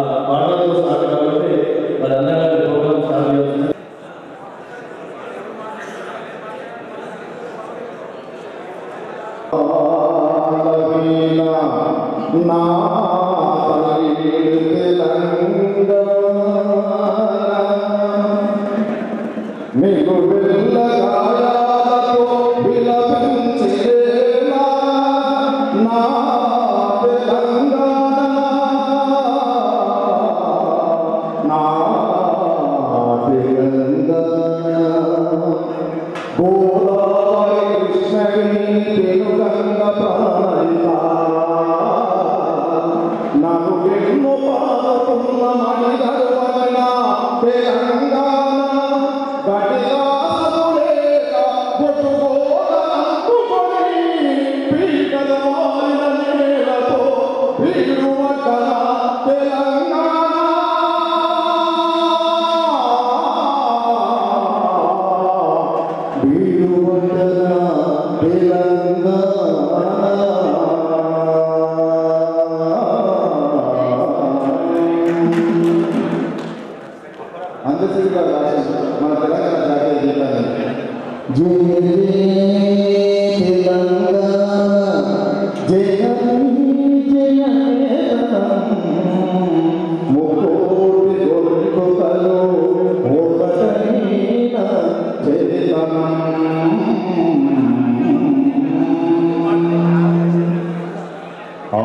పాటలతో స్టార్ట్ కాబట్టి మరి అందరూ ప్రోగ్రామ్ స్టార్ట్ చేస్తున్నారు మీకు వెళ్ళగాయాలతో విలపించేలా నా తెలంగాణ నా తెలంగాణ గోదావరి కృష్ణగిరి పెనుగంగ ప్రాణిత నాకు ఎన్నో పాదపున్న మణిగరువన తెలంగాణ గడియాసులేక కొట్టుకోదనుకొని పీకల మారిన నేలతో వీరువటన తెలంగాణ వీరువటన తెలంగాణ అందరికీ కూడా రాసింది మన తెలంగాణ జాతీయ గీతాన్ని జయ జయ తెలంగాణ జయ జయ ముకోటి గొంతుకలో ఒకటైన చరితనం ఆ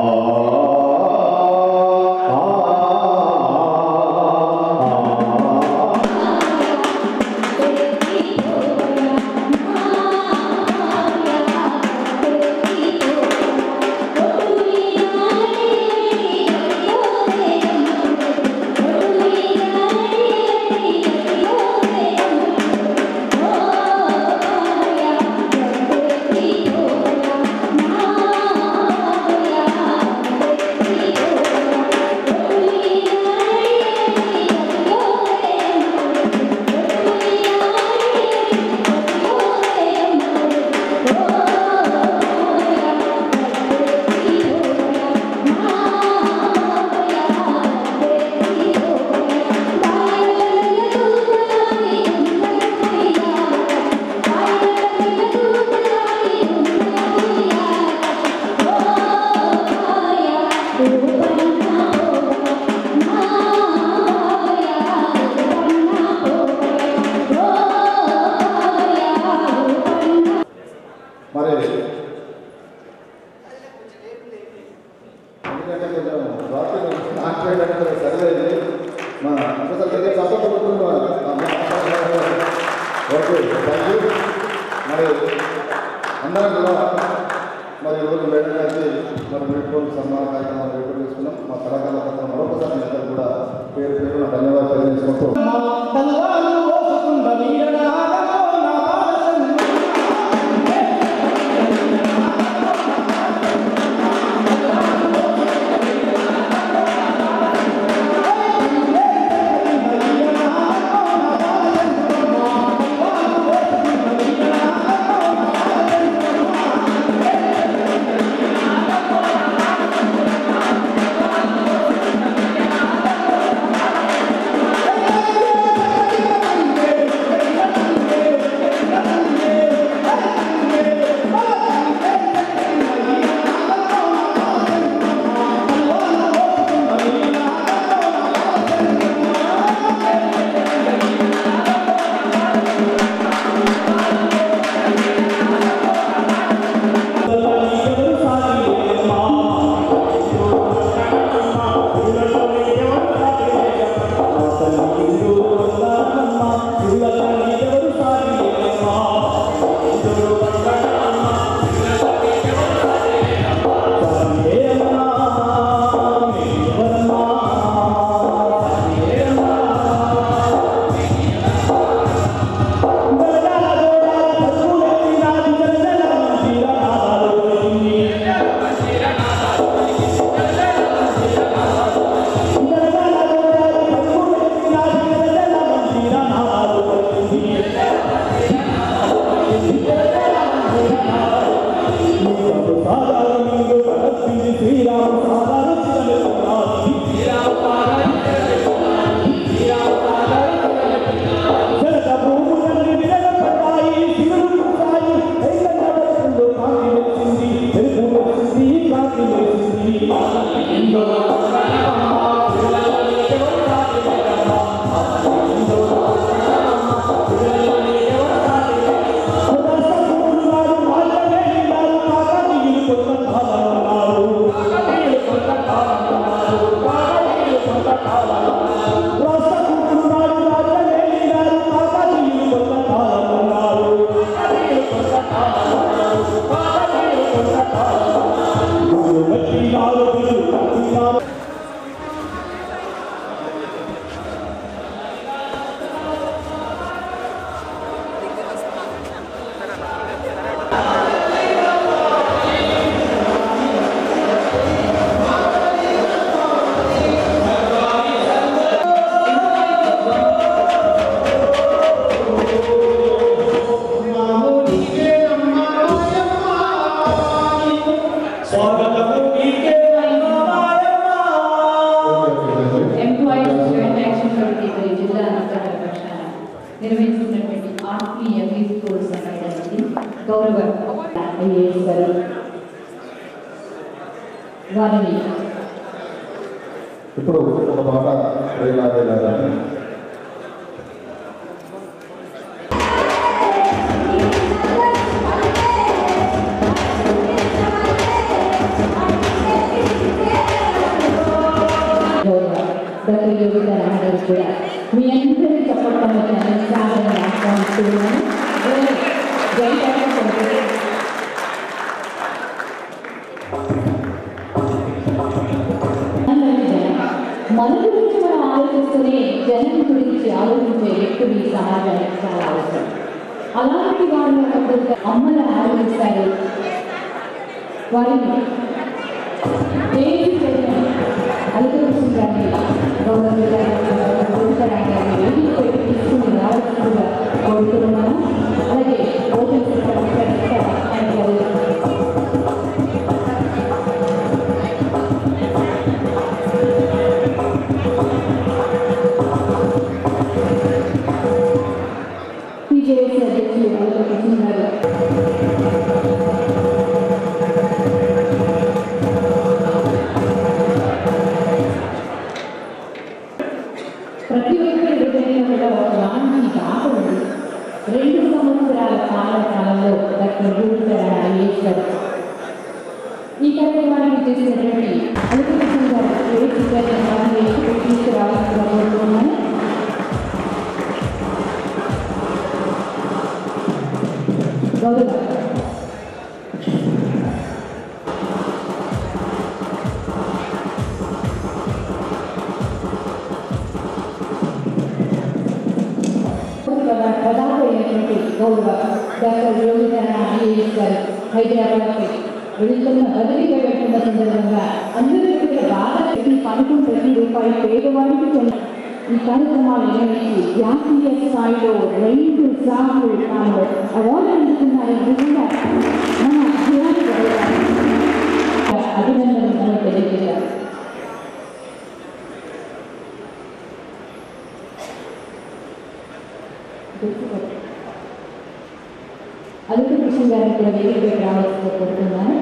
మరి ఎందుకంటే కొంచెం రాత్రి మాట్లాడడానికి సరిలేదు మన అసలు దగ్గర సపోర్ట్ ఓకే థ్యాంక్ యూ మరి అందరం కూడా మరి ఈరోజు మేడం గారికి మరి వీడ్కోలు సన్మాన కార్యక్రమాలు వీడ్కోలు తీసుకున్నాం మా కళాకారుల పట్ల మరొకసారి మీ అందరూ కూడా పేరు పేరు నా ధన్యవాదాలు తెలియజేసుకుంటూ Thank employees joint action committee మరి జిల్లా అధికారుల పక్షాన నిర్వహిస్తున్నటువంటి ఆత్మీయ ఫీజ్ కోర్స్ అనేది గౌరవ ఐఏఎస్ గారు వారిని ఇప్పుడు ఒక మాట ప్రేలాదేలాగా గౌరవ డాక్టర్ యోగిత రామారావు కూడా మీ అందరి చెప్పడం సాధన ఆహ్వానిస్తున్నాను జాయింట్ యాక్షన్ కమిటీ మన గురించి మనం ఆలోచిస్తూనే జనం గురించి ఆలోచించే వ్యక్తులు ఈ సమాజానికి చాలా అవసరం అలాంటి వాళ్ళు కొందరు అమ్మల ఆలోచిస్తారు వారిని దేనికి అలుకృష్ణ గారిని గౌరవ గారిని వేదిక పెట్టి తీసుకుని రావాల్సిందిగా కోరుతున్నాను అలాగే ఓపెన్ ఆయన గారు టీజేఎస్ అధ్యక్షులు అలుకృష్ణ గారు ప్రతి ఒక్కరి హృదయంలో కూడా ఒక లాంటి బాధ ఉంది రెండు సంవత్సరాల కాల కాలంలో డాక్టర్ రూపర్ ఐఏశ్వర్ ఈ కార్యక్రమానికి చేసినటువంటి అలుకృష్ణ గారు ఏ చిత్రాన్ని తీసుకురావాల్సిందిగా కోరుతున్నాను గౌరవ ప్రధాన అయినటువంటి గౌరవ డాక్టర్ యోగిధర ఐఏఎస్ గారు హైదరాబాద్కి వెళుతున్న బదిలీగా వెళ్తున్న సందర్భంగా అందరికీ కూడా బాగా ప్రతి పదకొండు ప్రతి రూపాయి పేదవారికి చెందిన ఈ కార్యక్రమాలు నిర్వహించి జాతీయ స్థాయిలో రెండు సార్లు తాను అవార్డు అందుకున్నారని నిజంగా మన అభియాన్ని అభినందనలు తెలియజేశారు అలుపు కృష్ణ గారిని కూడా వేదికపై రావాల్సిందిగా కోరుతున్నాను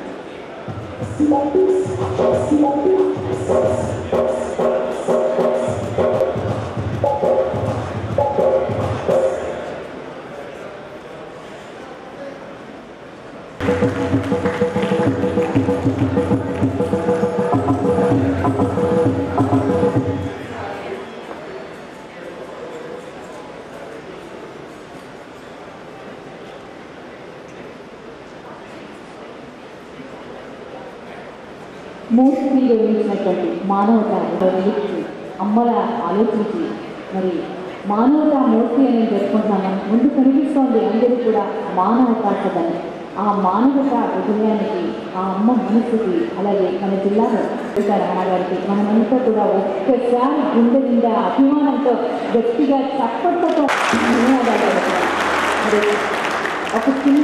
మూర్తిని వివరించినటువంటి మానవత వ్యక్తి అమ్మల ఆలోచించి మరి మానవత మూర్తి అని చెప్పుకుంటాను ముందు కనిపిస్తోంది అందరూ కూడా మానవత కథని ఆ మానవత హృదయానికి ఆ అమ్మ మనసుకి అలాగే మన జిల్లాలో రామా గారికి మనమంతా కూడా ఒక్కసారి గుండె నిండా అభిమానంతో గట్టిగా చప్పట్లతో ధన్యవాదాలు తెలుపుతున్నాం. మరి ఒక చిన్న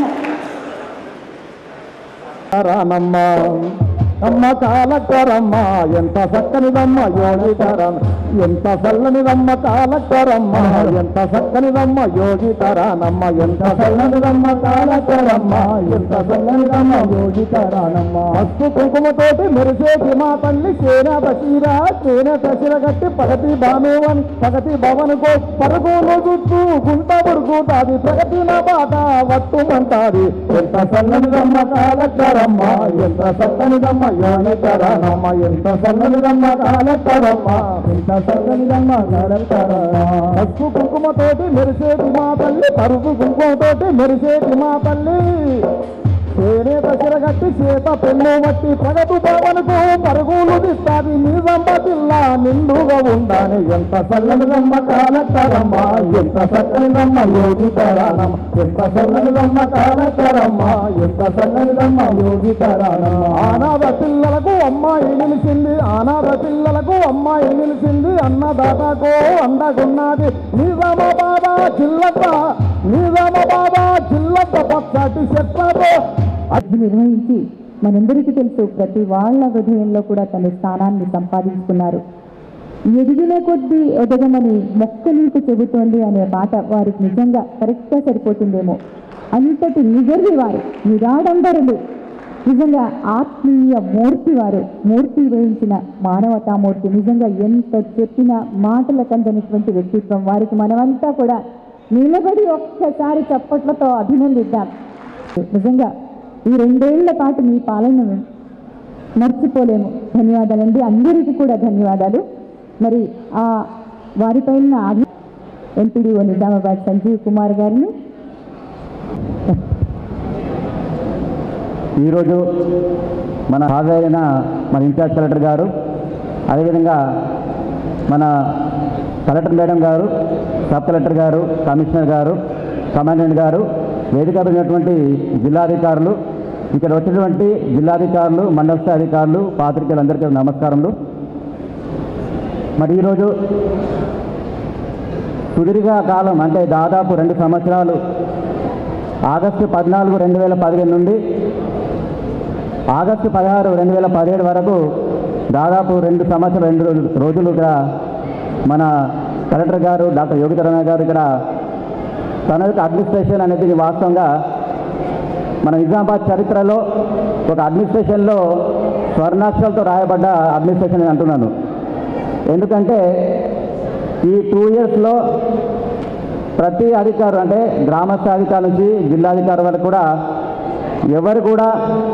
రానమ్మ అమ్మ కాలక్కరమ్మ ఎంత చక్కనిదమ్మ యోగితరం ఎంత చల్లనిదమ్మ కాలక్కరమ్మ ఎంత చక్కనిదమ్మ యోగితరానమ్మ ఎంత చల్లనిదమ్మ కాలక్కరమ్మ ఎంత చల్లనిదమ్మ యోగితరానమ్మ అస్సు కుంకుమతోటి మెరిసేటి మా తల్లి సేన బషీరా సేన దశల గట్టి పగతి భానువన్ పగతి భవనుకో పరుగులు చుట్టూ గుంట బురుగుతాది ప్రగతి నా బాట వట్టుమంటాది ఎంత చల్లనిదమ్మ కాలక్కరమ్మ ఎంత చక్కనిదమ్మ యోనితరనమ్మ ఎంత చల్లనిదమ్మ కాలక్కరమ్మ ఎంత సక్కనిదమ్మ కలెక్టరమ్మ పసుపు కుంకుమతోటి మెరిసేటి మా తల్లి పరుపు కుంకుమతోటి మెరిసేటి మా తల్లి చేనేత చిరగట్టి చేత పెన్ను మట్టి ప్రగతి భవనకు పరుగులు తిస్తాది నిజమ్మ జిల్లా నిండుగా ఉండాలి ఎంత చల్లనిదమ్మ కాలకరమ్మ ఎంత చక్కనిదమ్మ యోగితరానమ్మ ఎంత చల్లనిదమ్మ కాలకరమ్మ ఎంత చల్లనిదమ్మ యోగితరానమ్మ ఆనాద పిల్లలకు అమ్మాయి నిలిచింది ఆనాద పిల్లలకు అమ్మాయి నిలిచింది అన్నదాతకు అండగున్నది నిజామాబాద జిల్లత నిజామాబాద జిల్లత పచ్చటి చెట్లతో అది నిర్వహించి మనందరికీ తెలుసు ప్రతి వాళ్ళ హృదయంలో కూడా తన స్థానాన్ని సంపాదించుకున్నారు ఎదిగిన కొద్దీ ఎదగమని మొక్క నీకు చెబుతోంది అనే పాట వారికి నిజంగా కరెక్ట్గా సరిపోతుందేమో అంతటి నిజర్వి వారు నిరాడంబరులు నిజంగా ఆత్మీయ మూర్తి వారు మూర్తి వేయించిన మానవతామూర్తి నిజంగా ఎంత చెప్పిన మాటలకందనటువంటి వ్యక్తిత్వం వారికి మనమంతా కూడా నిలబడి ఒక్కసారి చప్పట్లతో అభినందిద్దాం నిజంగా ఈ రెండేళ్ల పాటు మీ పాలనను మర్చిపోలేము ధన్యవాదాలండి అందరికీ కూడా ధన్యవాదాలు మరి ఆ వారిపైన అభి ఎంపీడీఓ నిజామాబాద్ సంజీవ్ కుమార్ గారిని ఈరోజు మన హాజరైన మన ఇన్ఛార్జ్ కలెక్టర్ గారు అదేవిధంగా మన కలెక్టర్ మేడం గారు సబ్ కలెక్టర్ గారు కమిషనర్ గారు కమాండెంట్ గారు వేదిక ఉన్నటువంటి జిల్లాధికారులు ఇక్కడ వచ్చినటువంటి జిల్లాధికారులు మండల స్థాయి అధికారులు పాత్రికేయులందరికీ నమస్కారములు మరి ఈరోజు సుదీర్ఘ కాలం అంటే దాదాపు రెండు సంవత్సరాలు ఆగస్టు పద్నాలుగు రెండు వేల పదిహేను నుండి ఆగస్టు పదహారు రెండు వేల పదిహేడు వరకు దాదాపు రెండు సంవత్సరాలు రెండు రోజులు రోజులు ఇక్కడ మన కలెక్టర్ గారు డాక్టర్ యోగితరణ గారు ఇక్కడ తన యొక్క అడ్మినిస్ట్రేషన్ అనేది వాస్తవంగా మన నిజామాబాద్ చరిత్రలో ఒక అడ్మినిస్ట్రేషన్లో స్వర్ణాక్షరాలతో రాయబడ్డ అడ్మినిస్ట్రేషన్ అని అంటున్నాను ఎందుకంటే ఈ టూ ఇయర్స్లో ప్రతి అధికారు అంటే గ్రామస్థాయి అధికారి నుంచి జిల్లాధికారి వరకు కూడా ఎవరు కూడా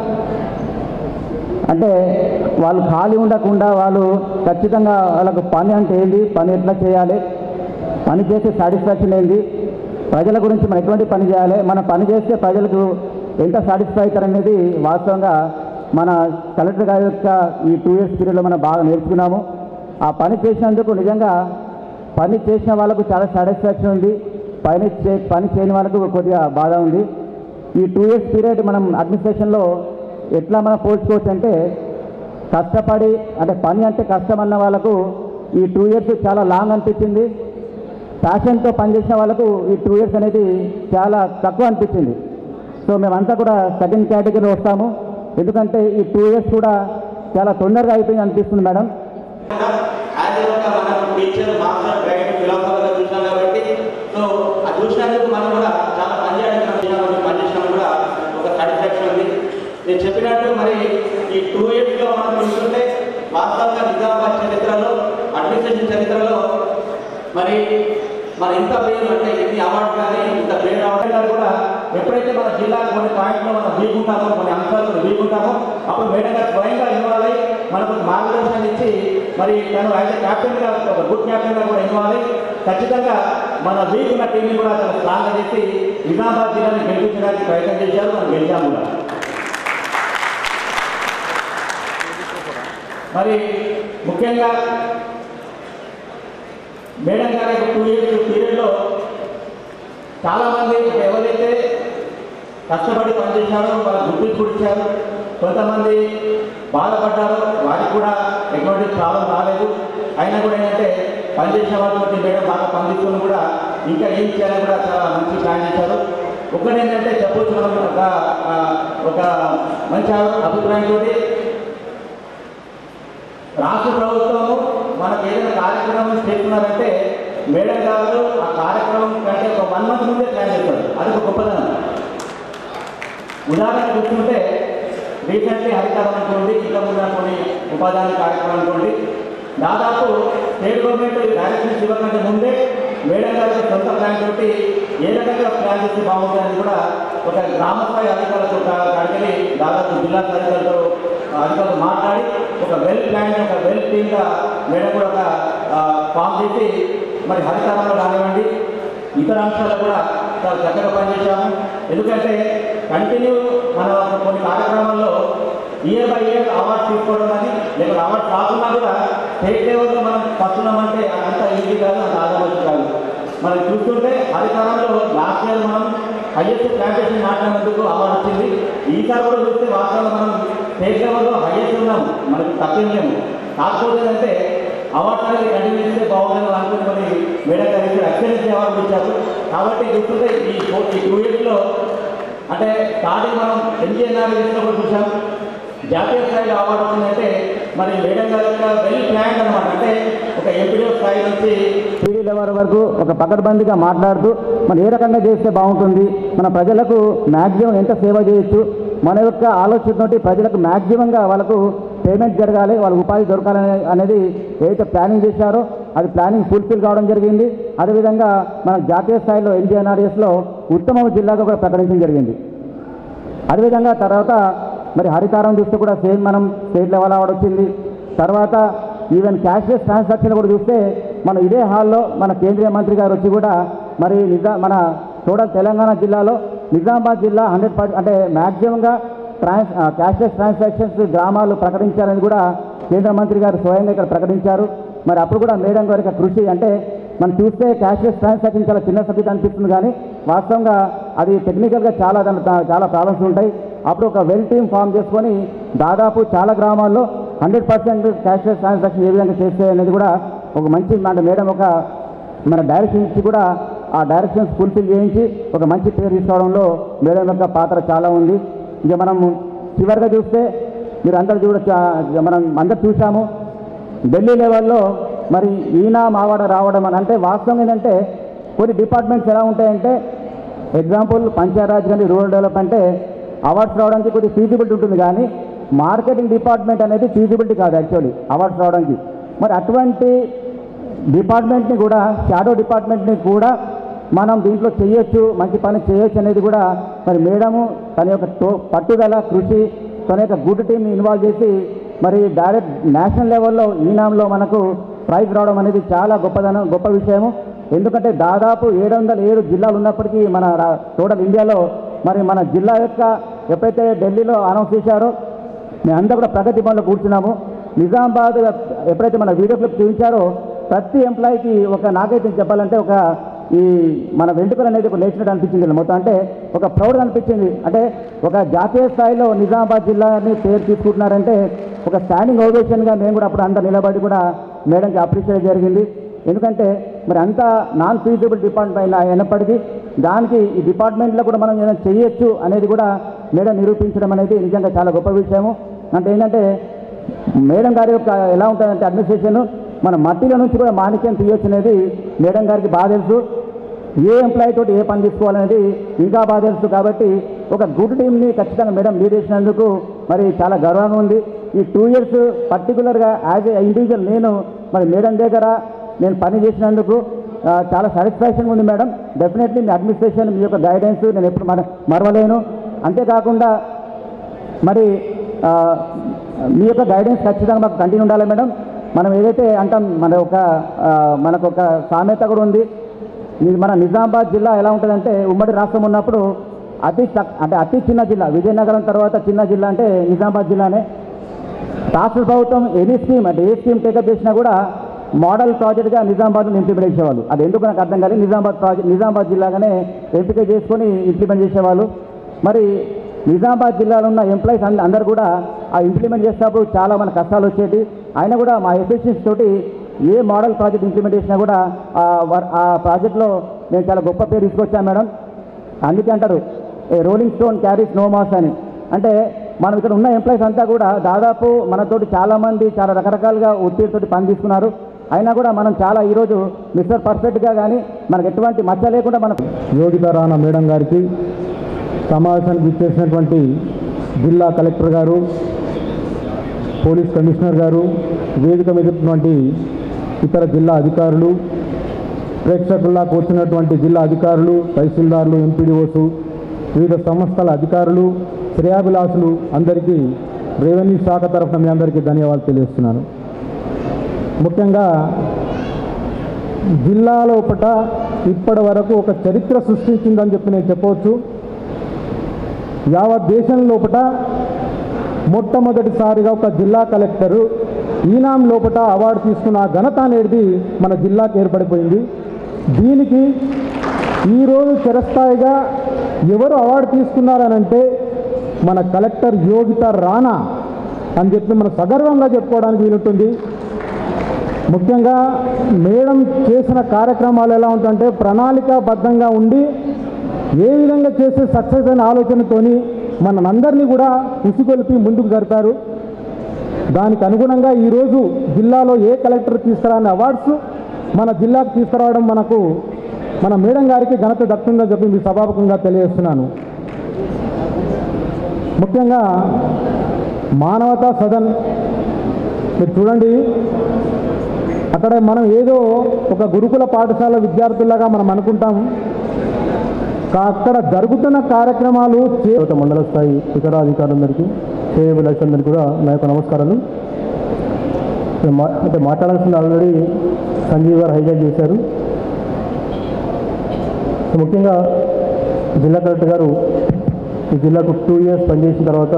అంటే వాళ్ళు ఖాళీ ఉండకుండా వాళ్ళు ఖచ్చితంగా వాళ్ళకు పని అంటే ఏంది పని ఎట్లా చేయాలి పని చేసే సాటిస్ఫాక్షన్ ఏంది ప్రజల గురించి మనం ఎటువంటి పని చేయాలి మనం పని చేస్తే ప్రజలకు ఎంత సాటిస్ఫై అవుతారు అనేది వాస్తవంగా మన కలెక్టర్ గారి యొక్క ఈ టూ ఇయర్స్ పీరియడ్లో మనం బాగా నేర్చుకున్నాము ఆ పని చేసినందుకు నిజంగా పని చేసిన వాళ్ళకు చాలా సాటిస్ఫాక్షన్ ఉంది పని చే పని చేయని వాళ్ళకు కొద్దిగా బాధ ఉంది ఈ టూ ఇయర్స్ పీరియడ్ మనం అడ్మినిస్ట్రేషన్లో ఎట్లా మనం పోల్చుకోవచ్చు అంటే కష్టపడి అంటే పని అంటే కష్టం అన్న వాళ్ళకు ఈ టూ ఇయర్స్ చాలా లాంగ్ అనిపించింది ప్యాషన్తో పనిచేసిన వాళ్ళకు ఈ టూ ఇయర్స్ అనేది చాలా తక్కువ అనిపించింది సో మేమంతా కూడా సెకండ్ కేటగిరీలో వస్తాము ఎందుకంటే ఈ టూ ఇయర్స్ కూడా చాలా తొందరగా అయిపోయింది అనిపిస్తుంది మేడం యాజ్ ఒక మనం టీచర్ మాస్టర్ గైడ్ ఫిలాసఫర్గా చూసినాం కాబట్టి సో అది చూసినందుకు మనం కూడా చాలా పనిచేయడానికి మనం పనిచేసినాం కూడా ఒక సాటిస్ఫాక్షన్ ఉంది నేను చెప్పినట్టు మరి ఈ టూ ఇయర్స్లో మనం చూస్తుంటే వాస్తవంగా నిజామాబాద్ చరిత్రలో అడ్మినిస్ట్రేషన్ చరిత్రలో మరి మన ఇంత పేరు అంటే ఎన్ని అవార్డు కానీ ఇంత పేరు రావడం కూడా ఎప్పుడైతే మన జిల్లాకు కొన్ని పాయింట్లో మనం వీకుంటామో కొన్ని అంశాలను వీకుంటామో అప్పుడు మేడం గారు స్వయంగా ఇన్వాల్వ్ అయ్యి మనకు మార్గదర్శనం ఇచ్చి మరి తను అయితే క్యాప్టెన్గా ఒక గుడ్ క్యాప్టెన్గా కూడా ఇన్వాల్వ్ అయ్యి ఖచ్చితంగా మన వీక్ ఉన్న టీంని కూడా చాలా స్ట్రాంగ్గా చేసి నిజామాబాద్ జిల్లాని గెలిపించడానికి ప్రయత్నం చేశారు మనం గెలిచాము కూడా మరి ముఖ్యంగా మేడం గారి టూ ఇయర్స్ పీరియడ్లో చాలామంది ఎవరైతే కష్టపడి పనిచేశారో వాళ్ళు గుర్తింపు కూడా ఇచ్చారు కొంతమంది బాధపడ్డారో వారికి కూడా ఎటువంటి ప్రాబ్లం రాలేదు అయినా కూడా ఏంటంటే పనిచేసిన వాళ్ళతో మేడం బాగా పనిచేసుకుని కూడా ఇంకా ఏం చేయాలని కూడా చాలా మంచి ప్లాన్ చేశారు ఒకటి ఏంటంటే చెప్పొచ్చు మనం ఒక ఆ, ఒక మంచి అభిప్రాయంతో రాష్ట్ర ప్రభుత్వము మనకు ఏదైనా కార్యక్రమం చేస్తున్నారంటే మేడం గారు ఆ కార్యక్రమం కంటే ఒక వన్ మంత్ ముందే ప్లాన్ చేస్తారు అది ఒక గొప్పదనం ఉదాహరణ చూసుకుంటే రీసెంట్లీ హరితారం అనుకోండి ఇంకా ముందు అనుకోండి ఉపాధి హామీ కార్యక్రమం అనుకోండి దాదాపు స్టేట్ గవర్నమెంట్ డైరెక్షన్స్ ఇవ్వకంటే ముందే మేడం గారి సొంత ప్లాన్ తోటి ఏ రకంగా ప్లాన్ చేస్తే బాగుంటుందని కూడా ఒక గ్రామ స్థాయి అధికారులతో కాడికి దాదాపు జిల్లా స్థాయి అధికారులతో అధికారులతో మాట్లాడి ఒక వెల్ ప్లాన్ ఒక వెల్ టీమ్గా మేడం కూడా ఒక ఆ, ఫామ్ చేసి మరి హరితరంలో కానివ్వండి ఇతర అంశాలు కూడా చాలా చక్కగా పనిచేశాము ఎందుకంటే కంటిన్యూ మన కొన్ని కార్యక్రమాల్లో ఇయర్ బై ఇయర్ అవార్డ్స్ తీసుకోవడం కానీ లేకపోతే అవార్డ్స్ రాకున్నా కూడా స్టేట్ లెవెల్లో మనం వస్తున్నామంటే అంత ఈజీ కాదు అంత ఆదావచ్చు కాదు మనం చూస్తుంటే హరితరంలో లాస్ట్ ఇయర్ మనం హైయెస్ట్ ప్లాంటేషన్ మాట్లాడినందుకు అవార్డు వచ్చింది ఈసారి కూడా చూస్తే వాస్తవంలో మనం స్టేట్ లెవెల్లో హైయెస్ట్ ఉన్నాం మనకి తప్పేం లేము కాకపోతే ఏంటంటే అవార్డు అనేది కంటిన్యూ చేస్తే బాగుంటుంది అనుకుని మరి మేడం గారికి ఎక్సలెన్స్ అవార్డు ఇచ్చారు కాబట్టి చూస్తుంటే ఈ ఫోర్ ఈ టూ ఇయర్స్లో అంటే స్టార్టింగ్ మనం ఎన్జిఎన్ఆర్ కూడా చూసాం జాతీయ స్థాయిలో అవార్డు వచ్చిందంటే మరి మేడం గారి యొక్క వెల్ ప్లాన్ అనమాట అంటే ఒక ఎంపీడీ స్థాయి నుంచి పీడీ లెవెల్ వరకు ఒక పకడ్బందీగా మాట్లాడుతూ మనం ఏ రకంగా చేస్తే బాగుంటుంది మన ప్రజలకు మ్యాక్సిమం ఎంత సేవ చేయొచ్చు మన యొక్క ఆలోచనతోటి ప్రజలకు మ్యాక్సిమంగా వాళ్ళకు పేమెంట్ జరగాలి వాళ్ళ ఉపాధి దొరకాలని అనేది ఏదైతే ప్లానింగ్ చేశారో అది ప్లానింగ్ ఫుల్ఫిల్ కావడం జరిగింది అదేవిధంగా మన జాతీయ స్థాయిలో ఎన్జిఎన్ఆర్ఎస్లో ఉత్తమ జిల్లాగా కూడా ప్రకటించడం జరిగింది అదేవిధంగా తర్వాత మరి హరితారం చూస్తే కూడా సేమ్ మనం స్టేట్ లెవెల్ అవార్డు వచ్చింది తర్వాత ఈవెన్ క్యాష్లెస్ ట్రాన్సాక్షన్ కూడా చూస్తే మన ఇదే హాల్లో మన కేంద్రీయ మంత్రి గారు వచ్చి కూడా మరి నిజా మన టోటల్ తెలంగాణ జిల్లాలో నిజామాబాద్ జిల్లా హండ్రెడ్ పర్సెంట్ అంటే మ్యాక్సిమంగా ట్రాన్స్ క్యాష్లెస్ ట్రాన్సాక్షన్స్ గ్రామాలు ప్రకటించారని కూడా కేంద్ర మంత్రి గారు స్వయంగా ఇక్కడ ప్రకటించారు మరి అప్పుడు కూడా మేడం గారి యొక్క కృషి అంటే మనం చూస్తే క్యాష్లెస్ ట్రాన్సాక్షన్ చాలా చిన్న సబ్జెక్ట్ అనిపిస్తుంది కానీ వాస్తవంగా అది టెక్నికల్గా చాలా దాని చాలా ప్రాబ్లమ్స్ ఉంటాయి అప్పుడు ఒక వెల్ టీమ్ ఫామ్ చేసుకొని దాదాపు చాలా గ్రామాల్లో హండ్రెడ్ పర్సెంట్ క్యాష్లెస్ ట్రాన్సాక్షన్ ఏ విధంగా చేస్తే అనేది కూడా ఒక మంచి అంటే మేడం ఒక మన డైరెక్షన్ ఇచ్చి కూడా ఆ డైరెక్షన్స్ ఫుల్ఫిల్ చేయించి ఒక మంచి పేరు తీసుకోవడంలో మేడం యొక్క పాత్ర చాలా ఉంది ఇక మనం చివరిగా చూస్తే మీరు అందరు చూడ మనం అందరు చూసాము ఢిల్లీ లెవెల్లో మరి ఈయన మావాడ రావడం అని అంటే వాస్తవం ఏంటంటే కొన్ని డిపార్ట్మెంట్స్ ఎలా ఉంటాయంటే ఎగ్జాంపుల్ పంచాయరాజ్ కానీ రూరల్ డెవలప్మెంట్ అంటే అవార్డ్స్ రావడానికి కొద్ది ఫీజిబిలిటీ ఉంటుంది కానీ మార్కెటింగ్ డిపార్ట్మెంట్ అనేది ఫీజిబిలిటీ కాదు యాక్చువల్లీ అవార్డ్స్ రావడానికి మరి అటువంటి డిపార్ట్మెంట్ని కూడా షాడో డిపార్ట్మెంట్ని కూడా మనం దీంట్లో చేయొచ్చు మంచి పని చేయొచ్చు అనేది కూడా మరి మేడము తన యొక్క తో- పట్టుదల కృషి తన యొక్క గుడ్ టీంని ఇన్వాల్వ్ చేసి మరి డైరెక్ట్ నేషనల్ లెవెల్లో ఈనాంలో మనకు ప్రైజ్ రావడం అనేది చాలా గొప్పదనం గొప్ప విషయము ఎందుకంటే దాదాపు ఏడు వందల ఏడు జిల్లాలు ఉన్నప్పటికీ మన రా- టోటల్ ఇండియాలో మరి మన జిల్లా యొక్క ఎప్పుడైతే ఢిల్లీలో అనౌన్స్ చేశారో మేము అందరూ కూడా ప్రగతి భవన్లో కూర్చున్నాము నిజామాబాద్ ఎప్పుడైతే మన వీడియో క్లిప్ చూపించారో ప్రతి ఎంప్లాయీకి ఒక నాకైతే చెప్పాలంటే ఒక ఈ మన వెంట్రుకలు అనేది ఒక లేచినట్టు అనిపించింది మొత్తం అంటే ఒక ప్రౌడ్ అనిపించింది అంటే ఒక జాతీయ స్థాయిలో నిజామాబాద్ జిల్లాని పేరు తీసుకుంటున్నారంటే ఒక స్టాండింగ్ ఓవేషన్గా మేము కూడా అప్పుడు అంతా నిలబడి కూడా మేడంకి అప్రిషియేట్ జరిగింది ఎందుకంటే మరి అంత నాన్ ఫీజిబుల్ డిపార్ట్మెంట్ అయినా అయినప్పటికీ దానికి ఈ డిపార్ట్మెంట్లో కూడా మనం ఏదైనా చేయొచ్చు అనేది కూడా మేడం నిరూపించడం అనేది నిజంగా చాలా గొప్ప విషయము అంటే ఏంటంటే మేడం గారి యొక్క ఎలా ఉంటుందంటే అడ్మినిస్ట్రేషన్ మన మట్టిలో నుంచి కూడా మాణిక్యం తీయొచ్చు అనేది మేడం గారికి బాగా తెలుసు ఏ ఎంప్లాయీ తోటి ఏ పని తీసుకోవాలనేది ఇంకా బాగా తెలుసు కాబట్టి ఒక గుడ్ టీంని ఖచ్చితంగా మేడం లీడ్ చేసినందుకు మరి చాలా గర్వంగా ఉంది ఈ టూ ఇయర్స్ పర్టికులర్గా యాజ్ ఏ ఇండివిజువల్ నేను మరి మేడం దగ్గర నేను పని చేసినందుకు ఆ, చాలా సాటిస్ఫాక్షన్ ఉంది మేడం డెఫినెట్లీ మీ అడ్మినిస్ట్రేషన్ మీ యొక్క గైడెన్స్ నేను ఎప్పుడు మర మరవలేను అంతేకాకుండా మరి ఆ, మీ యొక్క గైడెన్స్ ఖచ్చితంగా మాకు కంటిన్యూ ఉండాలి మేడం మనం ఏదైతే అంటాం మన ఒక ఆ, మనకు ఒక సామెత కూడా ఉంది ఇది మన నిజామాబాద్ జిల్లా ఎలా ఉంటుందంటే ఉమ్మడి రాష్ట్రం ఉన్నప్పుడు అతి తక్- అంటే అతి చిన్న జిల్లా విజయనగరం తర్వాత చిన్న జిల్లా అంటే నిజామాబాద్ జిల్లానే రాష్ట్ర ప్రభుత్వం ఎనీ స్కీమ్ అంటే ఏ స్కీమ్ టేకప్ చేసినా కూడా మోడల్ ప్రాజెక్ట్గా నిజామాబాద్లో ఇంప్లిమెంట్ చేసేవాళ్ళు అది ఎందుకు నాకు అర్థం కాలేదు నిజామాబాద్ ప్రాజెక్ట్ నిజామాబాద్ జిల్లాగానే ఎంపిక చేసుకొని ఇంప్లిమెంట్ చేసేవాళ్ళు మరి నిజామాబాద్ జిల్లాలో ఉన్న ఎంప్లాయీస్ అంద అందరు కూడా ఆ ఇంప్లిమెంట్ చేసేటప్పుడు చాలా మన కష్టాలు వచ్చేటి అయినా కూడా మా ఎఫిషియన్సీ తోటి ఏ మోడల్ ప్రాజెక్ట్ ఇంప్లిమెంట్ చేసినా కూడా ఆ వర్- ఆ ప్రాజెక్ట్లో నేను చాలా గొప్ప పేరు తీసుకొచ్చాను మేడం అందుకే అంటారు a rolling stone carries no moss అని అంటే మనం ఇక్కడ ఉన్న ఎంప్లాయీస్ అంతా కూడా దాదాపు మనతోటి చాలామంది చాలా రకరకాలుగా ఒత్తిడితోటి పని తీసుకున్నారు అయినా కూడా మనం చాలా ఈరోజు మిస్టర్ పర్ఫెక్ట్గా కానీ మనకు ఎటువంటి మచ్చ లేకుండా మనకు యోగిత రాణా మేడం గారికి సమావేశానికి ఇచ్చేసినటువంటి జిల్లా కలెక్టర్ గారు పోలీస్ కమిషనర్ గారు వేదిక మీద ఉన్నటువంటి ఇతర జిల్లా అధికారులు ప్రేక్షకుల్లా కూర్చున్నటువంటి జిల్లా అధికారులు తహసీల్దార్లు ఎంపీడీఓసు వివిధ సంస్థల అధికారులు శ్రేయాభిలాసులు అందరికీ రెవెన్యూ శాఖ తరఫున మీ అందరికీ ధన్యవాదాలు తెలియజేస్తున్నాను ముఖ్యంగా జిల్లా లోపట ఇప్పటి వరకు ఒక చరిత్ర సృష్టించిందని చెప్పి నేను చెప్పవచ్చు యావత్ దేశం లోపట మొట్టమొదటిసారిగా ఒక జిల్లా కలెక్టరు ఈనాం లోపట అవార్డు తీసుకున్న ఆ ఘనత అనేది మన జిల్లాకు ఏర్పడిపోయింది దీనికి ఈరోజు చిరస్థాయిగా ఎవరు అవార్డు తీసుకున్నారనంటే మన కలెక్టర్ యోగిత రాణా అని చెప్పి మనం సగర్వంగా చెప్పుకోవడానికి వీలుంటుంది ముఖ్యంగా మేడం చేసిన కార్యక్రమాలు ఎలా ఉంటుందంటే ప్రణాళికాబద్ధంగా ఉండి ఏ విధంగా చేసే సక్సెస్ అనే ఆలోచనతోని మనందరినీ కూడా ఉసిగొలిపి ముందుకు జరిపారు దానికి అనుగుణంగా ఈరోజు జిల్లాలో ఏ కలెక్టర్ తీసుకురాని అవార్డ్స్ మన జిల్లాకు తీసుకురావడం మనకు మన మేడం గారికి ఘనత దక్కిందని చెప్పి మీ సభాముఖంగా తెలియజేస్తున్నాను ముఖ్యంగా మానవతా సదన్ మీరు చూడండి అక్కడ మనం ఏదో ఒక గురుకుల పాఠశాల విద్యార్థులాగా మనం అనుకుంటాం కా- అక్కడ జరుగుతున్న కార్యక్రమాలు చే- మండల స్థాయి ఇతర అధికారులందరికీ చేయబిలాసులందరికీ కూడా నా యొక్క నమస్కారాలు మా- అంటే మాట్లాడాల్సింది ఆల్రెడీ సంజీవ్ గారు హైజాక్ చేశారు సో ముఖ్యంగా జిల్లా కలెక్టర్ గారు ఈ జిల్లాకు టూ ఇయర్స్ పనిచేసిన తర్వాత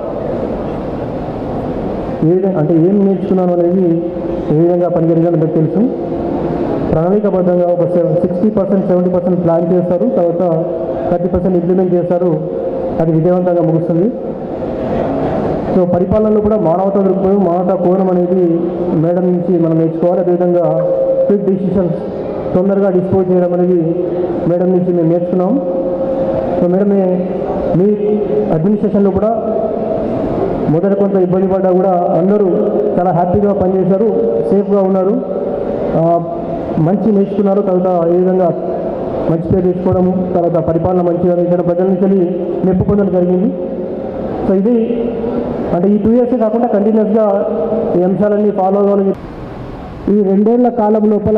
ఏ విధంగా అంటే ఏం నేర్చుకున్నాను అనేది ఏ విధంగా పనిచేయాలో మీకు తెలుసు ప్రణాళికాబద్ధంగా ఒక sixty percent seventy percent plan చేస్తారు తర్వాత థర్టీ పర్సెంట్ ఇంప్లిమెంట్ చేస్తారు అది విజయవంతంగా ముగుస్తుంది సో పరిపాలనలో కూడా మానవతా దృక్పథం మానవతా కోణం అనేది మేడం నుంచి మనం నేర్చుకోవాలి అదేవిధంగా క్విక్ డిసిషన్స్ తొందరగా డిస్పోజ్ చేయడం అనేది మేడం నుంచి మేము నేర్చుకున్నాం సో మేడం మీ- మీ అడ్మినిస్ట్రేషన్లో కూడా మొదట కొంత ఇబ్బంది పడ్డా కూడా అందరూ చాలా హ్యాపీగా పనిచేశారు సేఫ్గా ఉన్నారు ఆ, మంచి నేర్చుకున్నారు తర్వాత ఏ విధంగా మంచి పేరు తెచ్చుకోవడము తర్వాత పరిపాలన మంచిగా ఇక్కడ ప్రజల నుంచి వెళ్ళి మెప్పు పొందడం జరిగింది సో ఇది అంటే ఈ టూ ఇయర్సే కాకుండా కంటిన్యూస్గా ఈ అంశాలన్నీ ఫాలో అవ్వాలని ఈ రెండేళ్ల కాలం లోపల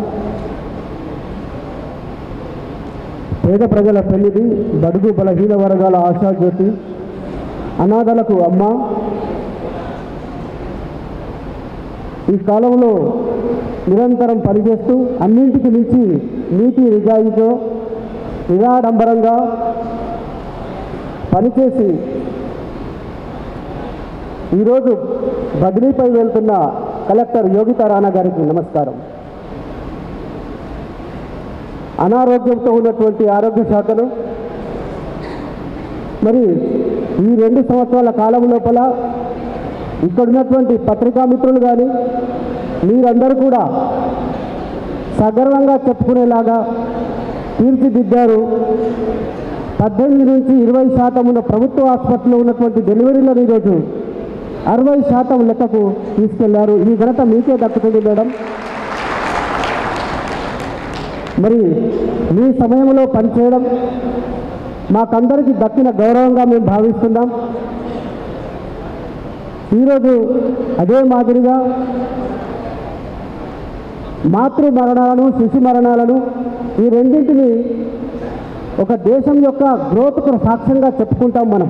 పేద ప్రజల పెళ్లిది బడుగు బలహీన వర్గాల ఆశాజ్యోతి అనాథలకు అమ్మ ఈ కాలంలో నిరంతరం పనిచేస్తూ అన్నింటికి మించి నీతి నిజాయితీతో నిరాడంబరంగా పనిచేసి ఈరోజు బదిలీపై వెళ్తున్న కలెక్టర్ యోగితా రాణా గారికి నమస్కారం అనారోగ్యంతో ఉన్నటువంటి ఆరోగ్య శాఖను మరి ఈ రెండు సంవత్సరాల కాలం లోపల ఇక్కడ ఉన్నటువంటి పత్రికా మిత్రులు కానీ మీరందరూ కూడా సగర్వంగా చెప్పుకునేలాగా తీర్చిదిద్దారు పద్దెనిమిది నుంచి ఇరవై శాతం ఉన్న ప్రభుత్వ ఆసుపత్రిలో ఉన్నటువంటి డెలివరీలను ఈరోజు అరవై శాతం లెక్కకు తీసుకెళ్లారు ఈ ఘనత మీకే దక్కుతుంది మేడం మరి మీ సమయంలో పనిచేయడం మాకందరికీ దక్కిన గౌరవంగా మేము భావిస్తున్నాం ఈరోజు అదే మాదిరిగా మాతృ మరణాలను శిశు మరణాలను ఈ రెండింటిని ఒక దేశం యొక్క గ్రోత్కు సాక్ష్యంగా చెప్పుకుంటాం మనం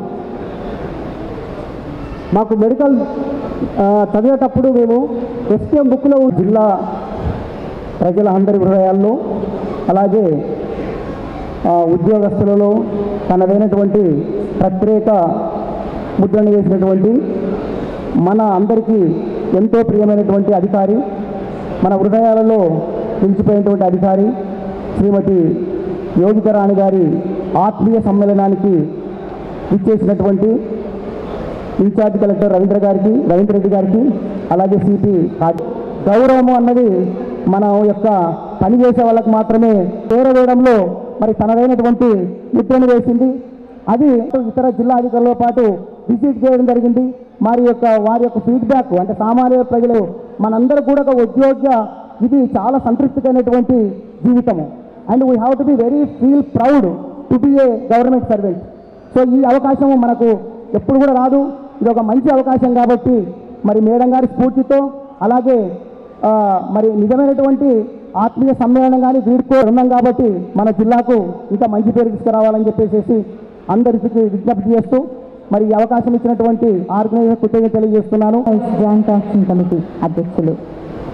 మాకు మెడికల్ ఆ, చదివేటప్పుడు మేము ఎస్టీఎం బుక్లో జిల్లా ప్రజల అందరి హృదయాల్లో అలాగే ఆ, ఉద్యోగస్తులలో తనదైనటువంటి ప్రత్యేక ముద్రను వేసినటువంటి మన అందరికీ ఎంతో ప్రియమైనటువంటి అధికారి మన హృదయాలలో నిలిచిపోయినటువంటి అధికారి శ్రీమతి యోగితరాణి గారి ఆత్మీయ సమ్మేళనానికి ఇచ్చేసినటువంటి ఇన్ఛార్జ్ కలెక్టర్ రవీంద్ర గారికి రవీంద్ర రెడ్డి గారికి అలాగే సిపి గౌరవము అన్నది మన యొక్క పని చేసే వాళ్ళకి మాత్రమే చేరవేయడంలో మరి తనదైనటువంటి ముద్రను వేసింది అది ఇతర జిల్లా అధికారులతో పాటు విజిట్ చేయడం జరిగింది మరి యొక్క వారి యొక్క ఫీడ్బ్యాక్ అంటే సామాన్య ప్రజలు మనందరూ కూడా ఒక ఉద్యోగ ఇది చాలా సంతృప్తికైనటువంటి జీవితము and we have to be very feel proud to be a government servant so ఈ అవకాశం మనకు ఎప్పుడు కూడా రాదు ఇది ఒక మంచి అవకాశం కాబట్టి మరి మేడం గారి స్ఫూర్తితో అలాగే ఆ, మరి నిజమైనటువంటి ఆత్మీయ సమ్మేళనం కానీ వీడుకో ఉన్నాం కాబట్టి మన జిల్లాకు ఇంకా మంచి పేరు తీసుకురావాలని చెప్పేసి అందరికి విజ్ఞప్తి చేస్తూ మరి ఈ అవకాశం ఇచ్చినటువంటి ఆర్గనైజర్ కృతజ్ఞత తెలియజేస్తున్నాను జాయింట్ యాక్షన్ కమిటీ అధ్యక్షులు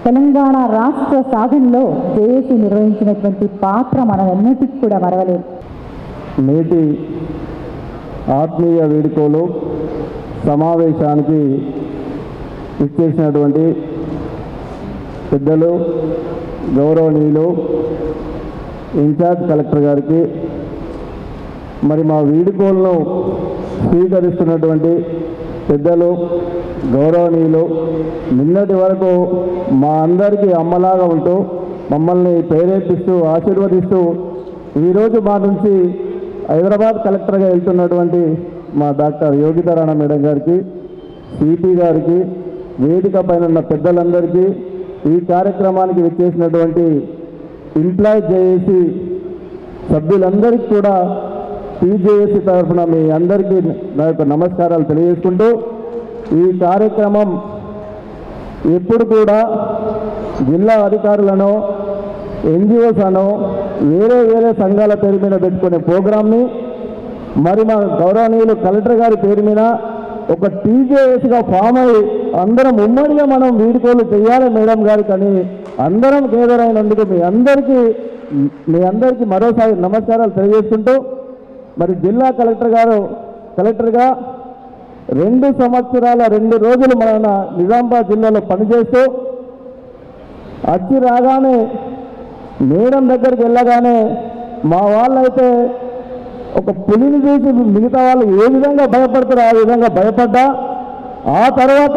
తెలంగాణ రాష్ట్ర సాధనలో జేఏసీ నిర్వహించినటువంటి పాత్ర మనం ఎన్నటికి కూడా మరవలేదు నేటి ఆత్మీయ వేడుకలో సమావేశానికి ఇచ్చేసినటువంటి పెద్దలు గౌరవనీయులు ఇన్ఛార్జ్ కలెక్టర్ గారికి మరి మా వీడుకోలను స్వీకరిస్తున్నటువంటి పెద్దలు గౌరవనీయులు నిన్నటి వరకు మా అందరికీ అమ్మలాగా ఉంటూ మమ్మల్ని ప్రేరేపిస్తూ ఆశీర్వదిస్తూ ఈరోజు మా నుంచి హైదరాబాద్ కలెక్టర్గా వెళ్తున్నటువంటి మా డాక్టర్ యోగితారాయణ మేడం గారికి సిపి గారికి వేదిక పైన ఉన్న పెద్దలందరికీ ఈ కార్యక్రమానికి విచ్చేసినటువంటి ఎంప్లాయ్ జేఏసీ సభ్యులందరికీ కూడా టీజేఏసీ తరఫున మీ అందరికీ నా యొక్క నమస్కారాలు తెలియజేసుకుంటూ ఈ కార్యక్రమం ఎప్పుడు కూడా జిల్లా అధికారులను ఎన్జిఓస్ అనో వేరే వేరే సంఘాల పేరు మీద పెట్టుకునే ప్రోగ్రామ్ని మరి మా గౌరవనీయులు కలెక్టర్ గారి పేరు మీద ఒక టీజేఎస్గా ఫామ్ అయ్యి అందరం ఉమ్మడిగా మనం వీడుకోలు చేయాలి మేడం గారికి అని అందరం కేదరైనందుకు మీ అందరికీ మీ అందరికీ మరోసారి నమస్కారాలు తెలియజేసుకుంటూ మరి జిల్లా కలెక్టర్ గారు కలెక్టర్గా రెండు సంవత్సరాల రెండు రోజులు మన నిజామాబాద్ జిల్లాలో పనిచేస్తూ వచ్చి రాగానే మేడం దగ్గరికి వెళ్ళగానే మా వాళ్ళైతే ఒక పులిని చూసి మిగతా వాళ్ళు ఏ విధంగా భయపడతారో ఆ విధంగా భయపడ్డా ఆ తర్వాత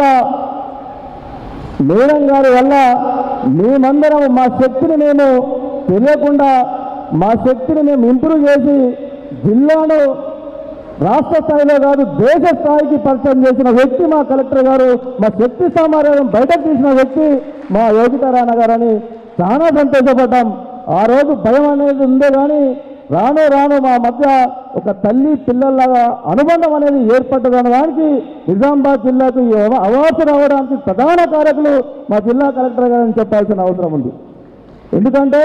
మేడం గారి వల్ల మేమందరం మా శక్తిని మేము తెలియకుండా మా శక్తిని మేము ఇంప్రూవ్ చేసి జిల్లాను రాష్ట్ర స్థాయిలో కాదు దేశ స్థాయికి పరిచయం చేసిన వ్యక్తి మా కలెక్టర్ గారు మా శక్తి సామర్థ్యం బయటకు తీసిన వ్యక్తి మా యోగితారాయణ గారని చాలా సంతోషపడ్డాం ఆ రోజు భయం అనేది ఉందే కానీ రాను రాను మా మధ్య ఒక తల్లి పిల్లల్లాగా అనుబంధం అనేది ఏర్పడ్డదన్న దానికి నిజామాబాద్ జిల్లాకు ఈ అవ- అవార్డు రావడానికి ప్రధాన కారకులు మా జిల్లా కలెక్టర్ గారని చెప్పాల్సిన అవసరం ఉంది ఎందుకంటే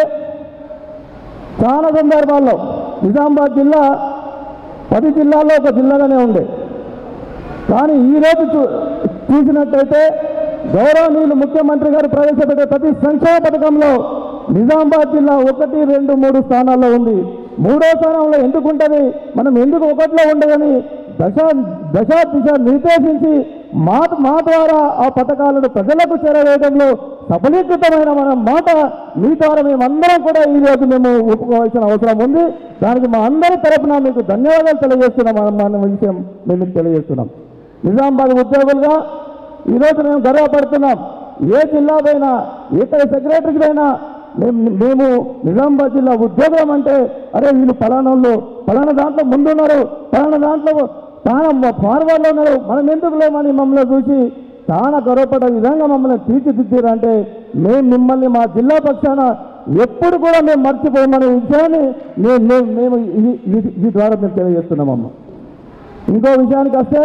చాలా సందర్భాల్లో నిజామాబాద్ జిల్లా పది జిల్లాల్లో ఒక జిల్లాగానే ఉండే కానీ ఈరోజు చూ చూసినట్టయితే గౌరవనీయులు ముఖ్యమంత్రి గారు ప్రవేశపెట్టే ప్రతి సంక్షేమ పథకంలో నిజామాబాద్ జిల్లా ఒకటి రెండు మూడు స్థానాల్లో ఉంది మూడో స్థానంలో ఎందుకు ఉంటుంది మనం ఎందుకు ఒకటిలో ఉండదని దశ దశ దిశ నిర్దేశించి మా మా ద్వారా ఆ పథకాలను ప్రజలకు చేరవేయడంలో సఫలీకృతమైన మన మాట మీ ద్వారా మేమందరం కూడా ఈ రోజు మేము ఒప్పుకోవాల్సిన అవసరం ఉంది దానికి మా అందరి తరపున మీకు ధన్యవాదాలు తెలియజేస్తున్నాం అన్న- అన్న విషయం మేము మీకు తెలియజేస్తున్నాం నిజామాబాద్ ఉద్యోగులుగా ఈరోజు మేము గర్వపడుతున్నాం ఏ జిల్లా పైన ఎక్కడ సెక్రటరీకి పోయినా మేము మేము నిజామాబాద్ జిల్లా ఉద్యోగం అంటే అరే వీళ్ళు పలానా వాళ్ళు పలానా దాంట్లో ముందున్నారు పలానా దాంట్లో చాలా ఫార్వర్డ్లో ఉన్నారు మనం ఎందుకు లేమని మమ్మల్ని చూసి చాలా గర్వపడే విధంగా మమ్మల్ని తీర్చిదిద్దారంటే మేము మిమ్మల్ని మా జిల్లా పక్షాన ఎప్పుడు కూడా మేము మర్చిపోమనే విషయాన్ని మేము మేము మేము ఈ- ఈ- ఈ ద్వారా మేము తెలియజేస్తున్నామమ్మ ఇంకో విషయానికి వస్తే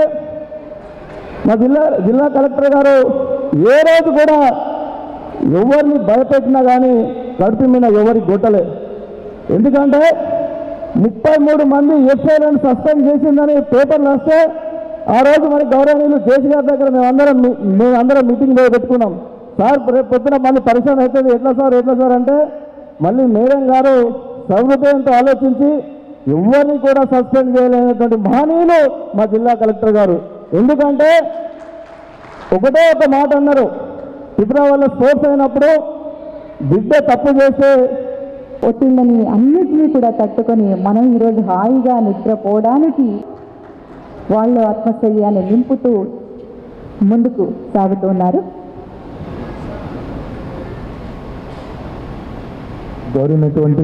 మా జిల్లా జిల్లా కలెక్టర్ గారు ఏ రోజు కూడా ఎవరిని భయపెట్టినా కానీ కడుపు మీద ఎవరికి కొట్టలే ఎందుకంటే ముప్పై మూడు మంది ఎఫ్ఐలను సస్పెండ్ చేసిందని పేపర్లు వస్తే ఆ రోజు మరి గౌరవనీయులు జేసీ గారి దగ్గర మేమందరం మీ- మేమందరం మీటింగ్ పోయి పెట్టుకున్నాం సార్ రేపు పొద్దున మళ్ళీ పరిశ్రమ అవుతుంది ఎట్లా సార్ ఎట్లా సార్ అంటే మళ్ళీ మేడం గారు సౌహృదయంతో ఆలోచించి ఎవరిని కూడా సస్పెండ్ చేయలేనటువంటి మహనీయులు మా జిల్లా కలెక్టర్ గారు ఎందుకంటే ఒకటే ఒక మాట అన్నారు ఫిబ్రవరిలో స్పోర్ట్స్ అయినప్పుడు బిడ్డ తప్పు చేస్తే ఒత్తిళ్ళని అన్నిటినీ కూడా తట్టుకొని మనం ఈరోజు హాయిగా నిద్రపోవడానికి వాళ్ళు ఆత్మస్థైర్యాన్ని నింపుతూ ముందుకు సాగుతున్నారు గౌరవమైనటువంటి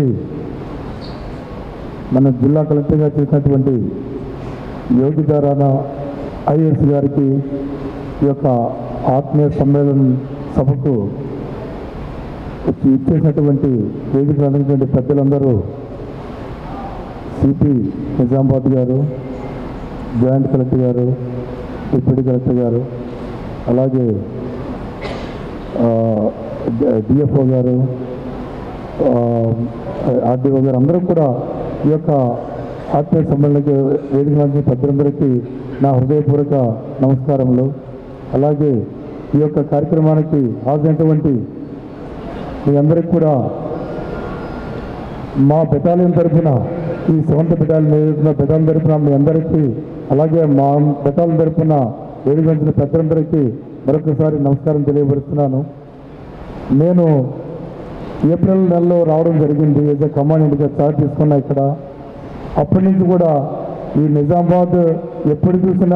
మన జిల్లా కలెక్టర్గా చేసినటువంటి యోగితారాణ ఐఏఎస్ గారికి ఈ యొక్క ఆత్మీయ సమ్మేళనం సభకు ఇచ్చేసినటువంటి వేదిక అడిగినటువంటి పెద్దలందరూ సిపి నిజామాబాద్ గారు జాయింట్ కలెక్టర్ గారు డిప్యూటీ కలెక్టర్ గారు అలాగే డిఎఫ్ఓ గారు ఆర్డీఓ గారు అందరూ కూడా ఈ యొక్క ఆత్మీయ సమ్మేళనకి వేదిక నుంచి పెద్దలందరికీ నా హృదయపూర్వక నమస్కారములు అలాగే ఈ యొక్క కార్యక్రమానికి హాజరైనటువంటి మీ అందరికి కూడా మా బెటాలియన్ తరఫున ఈ సెవెంత్ బెటాలియన్ ఏదైతున్న బెటాలియన్ తరఫున మీ అందరికీ అలాగే మా బెటాలియన్ తరఫున వేడిగంచిన పెద్దలందరికీ మరొకసారి నమస్కారం తెలియపరుస్తున్నాను నేను ఏప్రిల్ నెలలో రావడం జరిగింది ఏదో కమాండెంట్గా చార్జ్ తీసుకున్నా ఇక్కడ అప్పటి నుంచి కూడా ఈ నిజామాబాద్ ఎప్పుడు చూసినా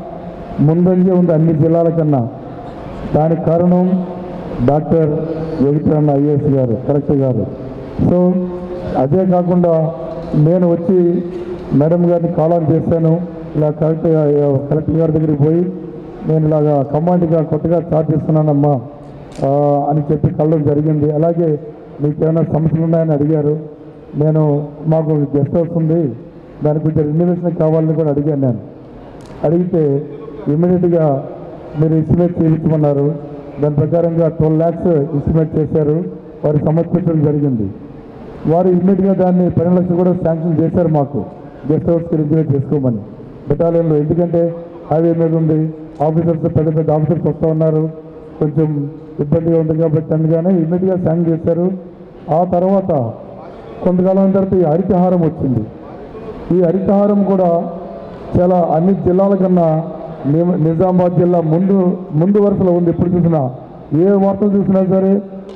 ముందంజే ఉంది అన్ని జిల్లాల కన్నా దానికి కారణం డాక్టర్ యోగిచరణ్ ఐఏఎస్ గారు కలెక్టర్ గారు సో అదే కాకుండా నేను వచ్చి మేడం గారిని కాల్ ఆన్ చేశాను ఇలా కలెక్టర్ కలెక్టర్ గారి దగ్గరికి పోయి నేను ఇలాగా కమాండ్గా కొత్తగా చార్జ్ చేస్తున్నానమ్మా ఆ, అని చెప్పి కలవడం జరిగింది అలాగే మీకు ఏమైనా సమస్యలు ఉన్నాయని అడిగారు నేను మాకు గెస్ట్ హౌస్ ఉంది దాని గురించి రెన్యువేషన్ కావాలని కూడా అడిగాను నేను అడిగితే ఇమీడియట్గా మీరు ఎస్టిమేట్ చేయించమన్నారు దాని ప్రకారంగా ట్వెల్వ్ ల్యాక్స్ ఎస్టిమేట్ చేశారు వారు సమర్పించడం జరిగింది వారు ఇమ్మీడియట్గా దాన్ని పన్నెండు లక్షలు కూడా శాంక్షన్ చేశారు మాకు గెస్ట్ హౌస్కి రెగ్యులేట్ చేసుకోమని బెటాలియన్లో ఎందుకంటే హైవే మీద ఉంది ఆఫీసర్స్ పెద్ద పెద్ద ఆఫీసర్స్ వస్తూ ఉన్నారు కొంచెం ఇబ్బందిగా ఉంది కాబట్టి అందుకనే ఇమ్మీడియట్గా శాంక్షన్ చేశారు ఆ తర్వాత కొంతకాలం తర్వాత ఈ హరితహారం వచ్చింది ఈ హరితహారం కూడా చాలా అన్ని జిల్లాల కన్నా ని- నిజామాబాద్ జిల్లా ముందు ముందు వరుసలో ఉంది ఎప్పుడు చూసినా ఏ వార్తలు చూసినా సరే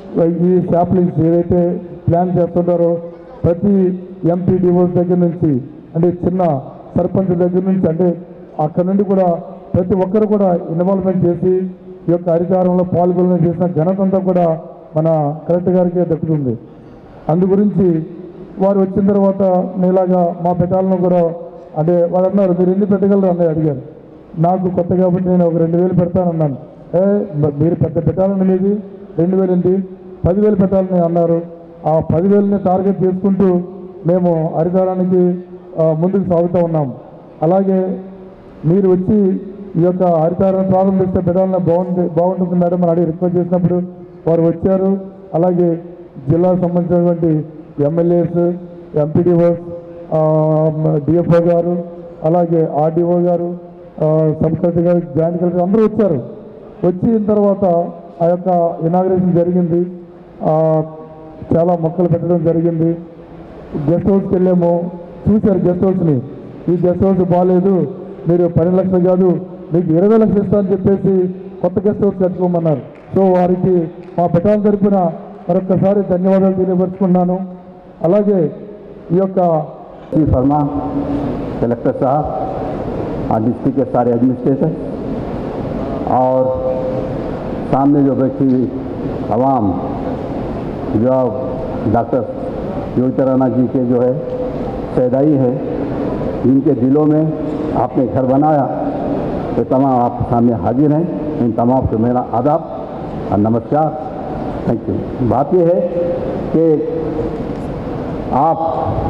ఈ శాప్లింగ్స్ ఏదైతే ప్లాన్ చేస్తుంటారో ప్రతి ఎంపీడీఓస్ దగ్గర నుంచి అంటే చిన్న సర్పంచ్ దగ్గర నుంచి అంటే అక్కడ నుండి కూడా ప్రతి ఒక్కరు కూడా ఇన్వాల్వ్మెంట్ చేసి ఈ యొక్క హరితహారంలో పాల్గొన చేసిన ఘనత అంతా కూడా మన కలెక్టర్ గారికి దక్కుతుంది అందు గురించి వారు వచ్చిన తర్వాత నేలాగా మా పెట్టాలను కూడా అంటే వారు అన్నారు మీరు ఎన్ని పెట్టగలరు అన్నది అడిగారు నాకు కొత్త కాబట్టి నేను ఒక రెండు వేలు పెడతానన్నాను ఏ మ- మీరు పెద్ద పెట్టాలని మీది రెండు వేలు ఏంటి పదివేలు పెట్టాలని అన్నారు ఆ పదివేలని టార్గెట్ చేసుకుంటూ మేము హరితారానికి ఆ, ముందుకు సాగుతూ ఉన్నాం అలాగే మీరు వచ్చి ఈ యొక్క హరితారాన్ని ప్రారంభిస్తే పెట్టాలని బాగుంది బాగుంటుంది మేడం అని అడిగి రిక్వెస్ట్ చేసినప్పుడు వారు వచ్చారు అలాగే జిల్లాకు సంబంధించినటువంటి ఎమ్మెల్యేస్ ఎంపీడీఓస్ డిఎఫ్ఓ గారు అలాగే ఆర్డీఓ గారు ఆ, సబ్ కలెక్టర్ గారు జాయింట్ కలెక్టర్ అందరూ వచ్చారు వచ్చిన తర్వాత ఆ యొక్క ఇనాగ్రేషన్ జరిగింది ఆ, చాలా మొక్కలు పెట్టడం జరిగింది గెస్ట్ హౌస్కి వెళ్ళాము చూశారు గెస్ట్ హౌస్ని ఈ గెస్ట్ హౌస్ బాగాలేదు మీరు పన్నెండు లక్షలు కాదు మీకు ఇరవై లక్షలు ఇస్తా అని చెప్పేసి కొత్త గెస్ట్ హౌస్ కట్టుకోమన్నారు సో వారికి మా పెట్టాల తరపున మరొకసారి ధన్యవాదాలు తెలియపరుచుకున్నాను అలాగే ఈ యొక్క श्री वर्मा कलेक्टर साहब और डिस्ट्रिक्ट के सारे एडमिनिस्ट्रेटर और सामने जो बैठी आवाम जो डॉक्टर योगी राणा जी के जो है सैदाई है जिनके दिलों में आपने घर बनाया ये तमाम आपके सामने हाजिर हैं इन तमाम को मेरा आदाब और नमस्कार थैंक यू बात यह है कि आप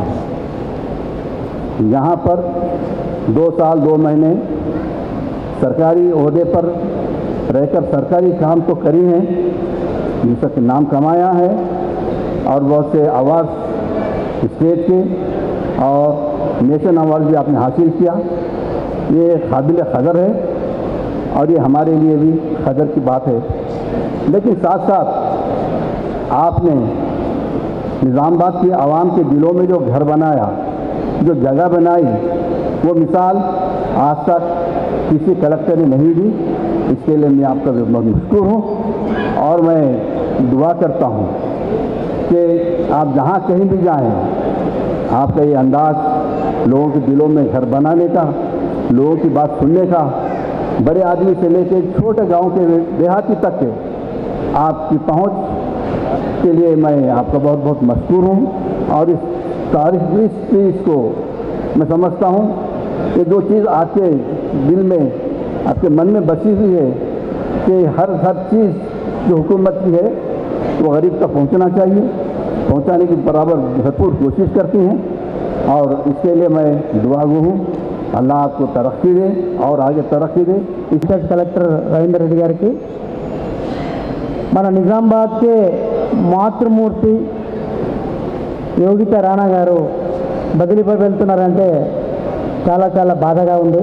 यहाँ पर दो साल दो महीने सरकारी अहदे पर रहकर सरकारी काम तो करी हैं जिसका कि नाम कमाया है और बहुत से अवार्ड स्टेट के और नेशन अवार्ड भी आपने हासिल किया ये काबिल कदर है और ये हमारे लिए भी कदर की बात है लेकिन साथ साथ आपने निज़ामबाद के आवाम के दिलों में जो घर बनाया जो जगह बनाई वो मिसाल आज तक किसी कलेक्टर ने नहीं दी इसके लिए मैं आपका बहुत मशहूर हूँ और मैं दुआ करता हूँ कि आप जहाँ कहीं भी जाएं आपका ये अंदाज लोगों के दिलों में घर बनाने का लोगों की बात सुनने का बड़े आदमी से लेके छोटे गांव के देहाती तक के आपकी पहुंच के लिए मैं आपका बहुत बहुत मशहूर हूँ और इस तारीख इस चीज़ को मैं समझता हूँ कि जो चीज़ आपके दिल में आपके मन में बसी हुई है कि हर हर चीज़ जो हुकूमत की है वो गरीब तक पहुँचना चाहिए पहुँचाने की बराबर भरपूर कोशिश करती हैं और इसके लिए मैं दुआगु हूँ अल्लाह आपको तरक्की दे और आगे तरक्की दे డిస్ట్రిక్ట్ కలెక్టర్ రవీందర్ రెడ్డి గారికి మన నిజామాబాద్కే మాతృమూర్తి యోగిత రాణా గారు బదిలీపై వెళ్తున్నారంటే చాలా చాలా బాధగా ఉంది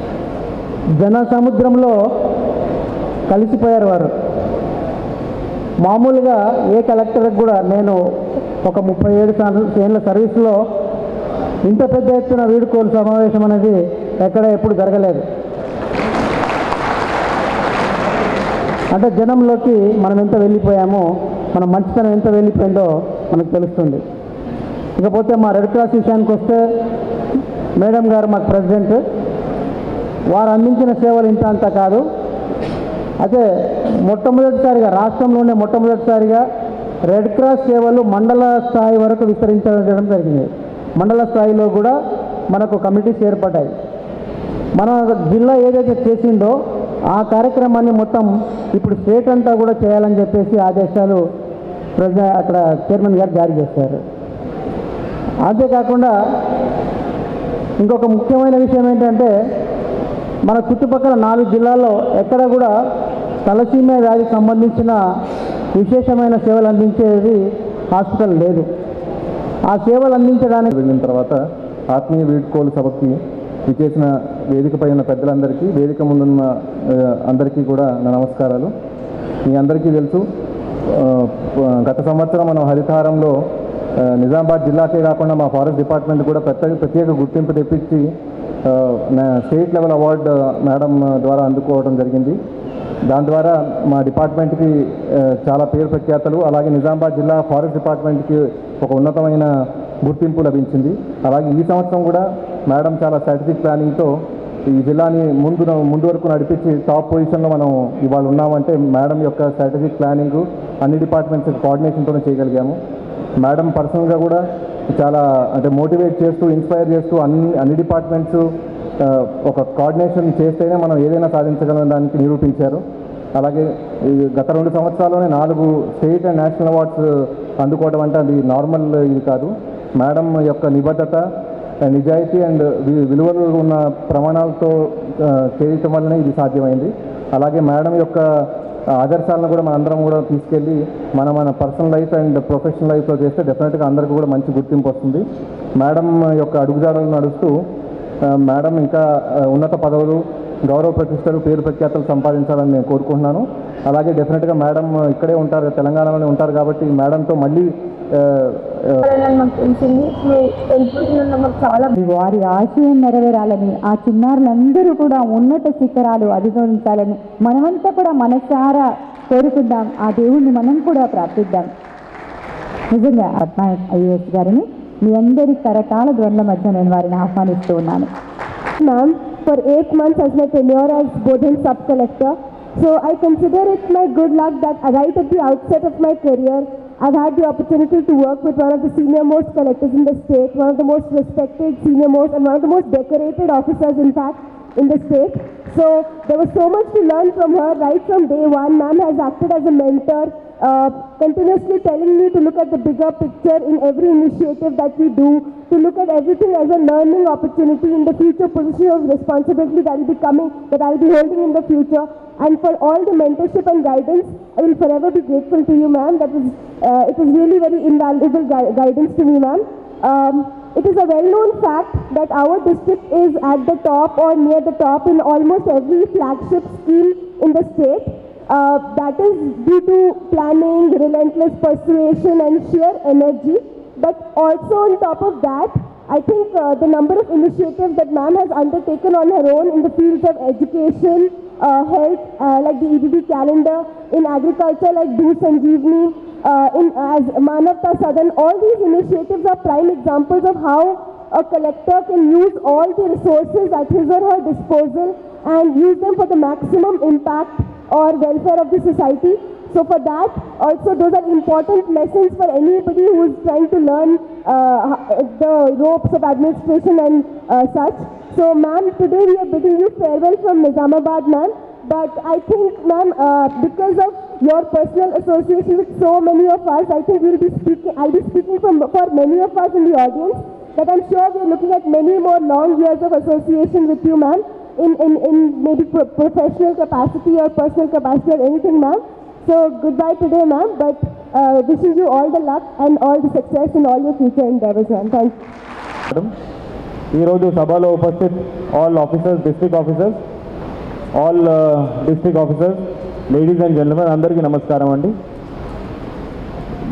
జన సముద్రంలో కలిసిపోయారు వారు మామూలుగా ఏ కలెక్టర్కి కూడా నేను ఒక ముప్పై ఏడు సం- ఏళ్ళ సర్వీస్లో ఇంత పెద్ద ఎత్తున వీడుకోలు సమావేశం అనేది ఎక్కడ ఎప్పుడు జరగలేదు అంటే జనంలోకి మనం ఎంత వెళ్ళిపోయామో మన మంచితనం ఎంత వెళ్ళిపోయిందో మనకు తెలుస్తుంది ఇకపోతే మా రెడ్ క్రాస్ విషయానికి వస్తే మేడం గారు మాకు ప్రెసిడెంట్ వారు అందించిన సేవలు ఇంత అంత కాదు అయితే మొట్టమొదటిసారిగా రాష్ట్రంలోనే మొట్టమొదటిసారిగా రెడ్ క్రాస్ సేవలు మండల స్థాయి వరకు విస్తరించడం జరిగింది మండల స్థాయిలో కూడా మనకు కమిటీస్ ఏర్పడ్డాయి మన జిల్లా ఏదైతే చేసిందో ఆ కార్యక్రమాన్ని మొత్తం ఇప్పుడు స్టేట్ అంతా కూడా చేయాలని చెప్పేసి ఆదేశాలు ప్రజ అక్కడ చైర్మన్ గారు జారీ చేశారు అంతేకాకుండా ఇంకొక ముఖ్యమైన విషయం ఏంటంటే మన చుట్టుపక్కల నాలుగు జిల్లాల్లో ఎక్కడ కూడా తలసీమియా వ్యాధికి సంబంధించిన విశేషమైన సేవలు అందించేది హాస్పిటల్ లేదు ఆ సేవలు అందించడానికి వెళ్ళిన తర్వాత ఆత్మీయ వీడ్కోలు సభకి ఇచ్చేసిన వేదిక పైన పెద్దలందరికీ వేదిక ముందున్న ఆ, అందరికీ కూడా నా నమస్కారాలు మీ అందరికీ తెలుసు ఆ, గత సంవత్సరం మనం హరితహారంలో ఆ, నిజామాబాద్ జిల్లాకే కాకుండా మా ఫారెస్ట్ డిపార్ట్మెంట్ కూడా ప్రత్యేక ప్రత్యేక గుర్తింపు తెప్పించి ఆ, నా- స్టేట్ లెవెల్ అవార్డు మేడం ద్వారా అందుకోవడం జరిగింది దాని ద్వారా మా డిపార్ట్మెంట్కి ఆ, చాలా పేరు ప్రఖ్యాతలు అలాగే నిజామాబాద్ జిల్లా ఫారెస్ట్ డిపార్ట్మెంట్కి ఒక ఉన్నతమైన గుర్తింపు లభించింది అలాగే ఈ సంవత్సరం కూడా మేడం చాలా స్ట్రాటజిక్ ప్లానింగ్తో ఈ జిల్లాని ముందు ముందు వరకు నడిపించి టాప్ పొజిషన్లో మనం ఇవాళ ఉన్నామంటే మేడం యొక్క స్ట్రాటజిక్ ప్లానింగ్ అన్ని డిపార్ట్మెంట్స్ కోఆర్డినేషన్తోనే చేయగలిగాము మేడం పర్సనల్గా కూడా చాలా అంటే మోటివేట్ చేస్తూ ఇన్స్పైర్ చేస్తూ అన్ని అన్ని డిపార్ట్మెంట్స్ ఆ, ఒక కోఆర్డినేషన్ చేస్తేనే మనం ఏదైనా సాధించగలం దానికి నిరూపించారు అలాగే ఈ గత రెండు సంవత్సరాల్లోనే నాలుగు స్టేట్ అండ్ నేషనల్ అవార్డ్స్ అందుకోవడం అంటే అది నార్మల్ ఇది కాదు మేడం యొక్క నిబద్ధత ఆ, నిజాయితీ అండ్ వి- విలువలు ఉన్న ప్రమాణాలతో ఆ, చేయటం వల్లనే ఇది సాధ్యమైంది అలాగే మేడం యొక్క ఆదర్శాలను కూడా మనందరం కూడా తీసుకెళ్ళి మన మన పర్సనల్ లైఫ్ అండ్ ప్రొఫెషనల్ లైఫ్లో చేస్తే డెఫినెట్గా అందరికీ కూడా మంచి గుర్తింపు వస్తుంది మేడం యొక్క అడుగుజాడలు నడుస్తూ ఆ, మేడం ఇంకా ఆ, ఉన్నత పదవులు గౌరవ ప్రతిష్టలు పేరు ప్రఖ్యాతలు సంపాదించాలని నేను కోరుకుంటున్నాను అలాగే డెఫినెట్గా మేడం ఇక్కడే ఉంటారు తెలంగాణలోనే ఉంటారు కాబట్టి మేడంతో మళ్ళీ ఆ, ఆ, అని మాకు తెలిసింది మీ వెళ్ళిపోతున్న మాకు చాలా వారి ఆశయం నెరవేరాలని ఆ చిన్నారులందరూ కూడా ఉన్నత శిఖరాలు అధిగమించాలని మనమంతా కూడా మనసారా కోరుకుందాం ఆ దేవుణ్ణి మనం కూడా ప్రార్థిద్దాం నిజంగా పట్నాయక్ ఐఏఎస్ గారిని మీ అందరి కరకాల ధ్వనుల మధ్య నేను వారిని ఆహ్వానిస్తూ ఉన్నాను ma'am for eight months as my tenure as Bodhin sub collector. So I consider it my good luck that right at the outset of my career, I've had the opportunity to work with one of the senior most collectors in the state, one of the most respected senior most and one of the most decorated officers in fact in the state. So there was so much to learn from her right from day one. Ma'am has acted as a mentor, uh, continuously telling me to look at the bigger picture in every initiative that we do, to look at everything as a learning opportunity in the future position of responsibility that will be coming, that I'll be holding in the future. And for all the mentorship and guidance, I will forever be grateful to you, ma'am. That was, uh, it was really very invaluable gui- guidance to me, ma'am. Um, it is a well-known fact that our district is at the top or near the top in almost every flagship scheme in the state. Uh, that is due to planning, relentless persuasion, and sheer energy. But also on top of that, I think uh, the number of initiatives that ma'am has undertaken on her own in the fields of education, uh, health, uh, like the EDD calendar, in agriculture like Do Sanjeevni, uh, in as Manavta Southern, all these initiatives are prime examples of how a collector can use all the resources at his or her disposal and use them for the maximum impact or welfare of the society. So for that, also those are important lessons for anybody who is trying to learn uh, the ropes of administration and uh, such. So ma'am, today we are bidding you farewell from Nizamabad, ma'am. But I think, ma'am, uh, because of your personal association with so many of us, I think we'll be speaking. I'll be speaking from, for many of us in the audience. That I'm sure we're looking at many more long years of association with you, ma'am, in, in, in maybe pro- professional capacity or personal capacity or anything, ma'am. So goodbye today, ma'am. But uh, wishing you all the luck and all the success in all your future endeavors, ma'am. Thank you. Madam ఈరోజు సభలో ఉపస్థిత్ all officers district officers all district officers ladies and gentlemen అందరికీ నమస్కారం అండి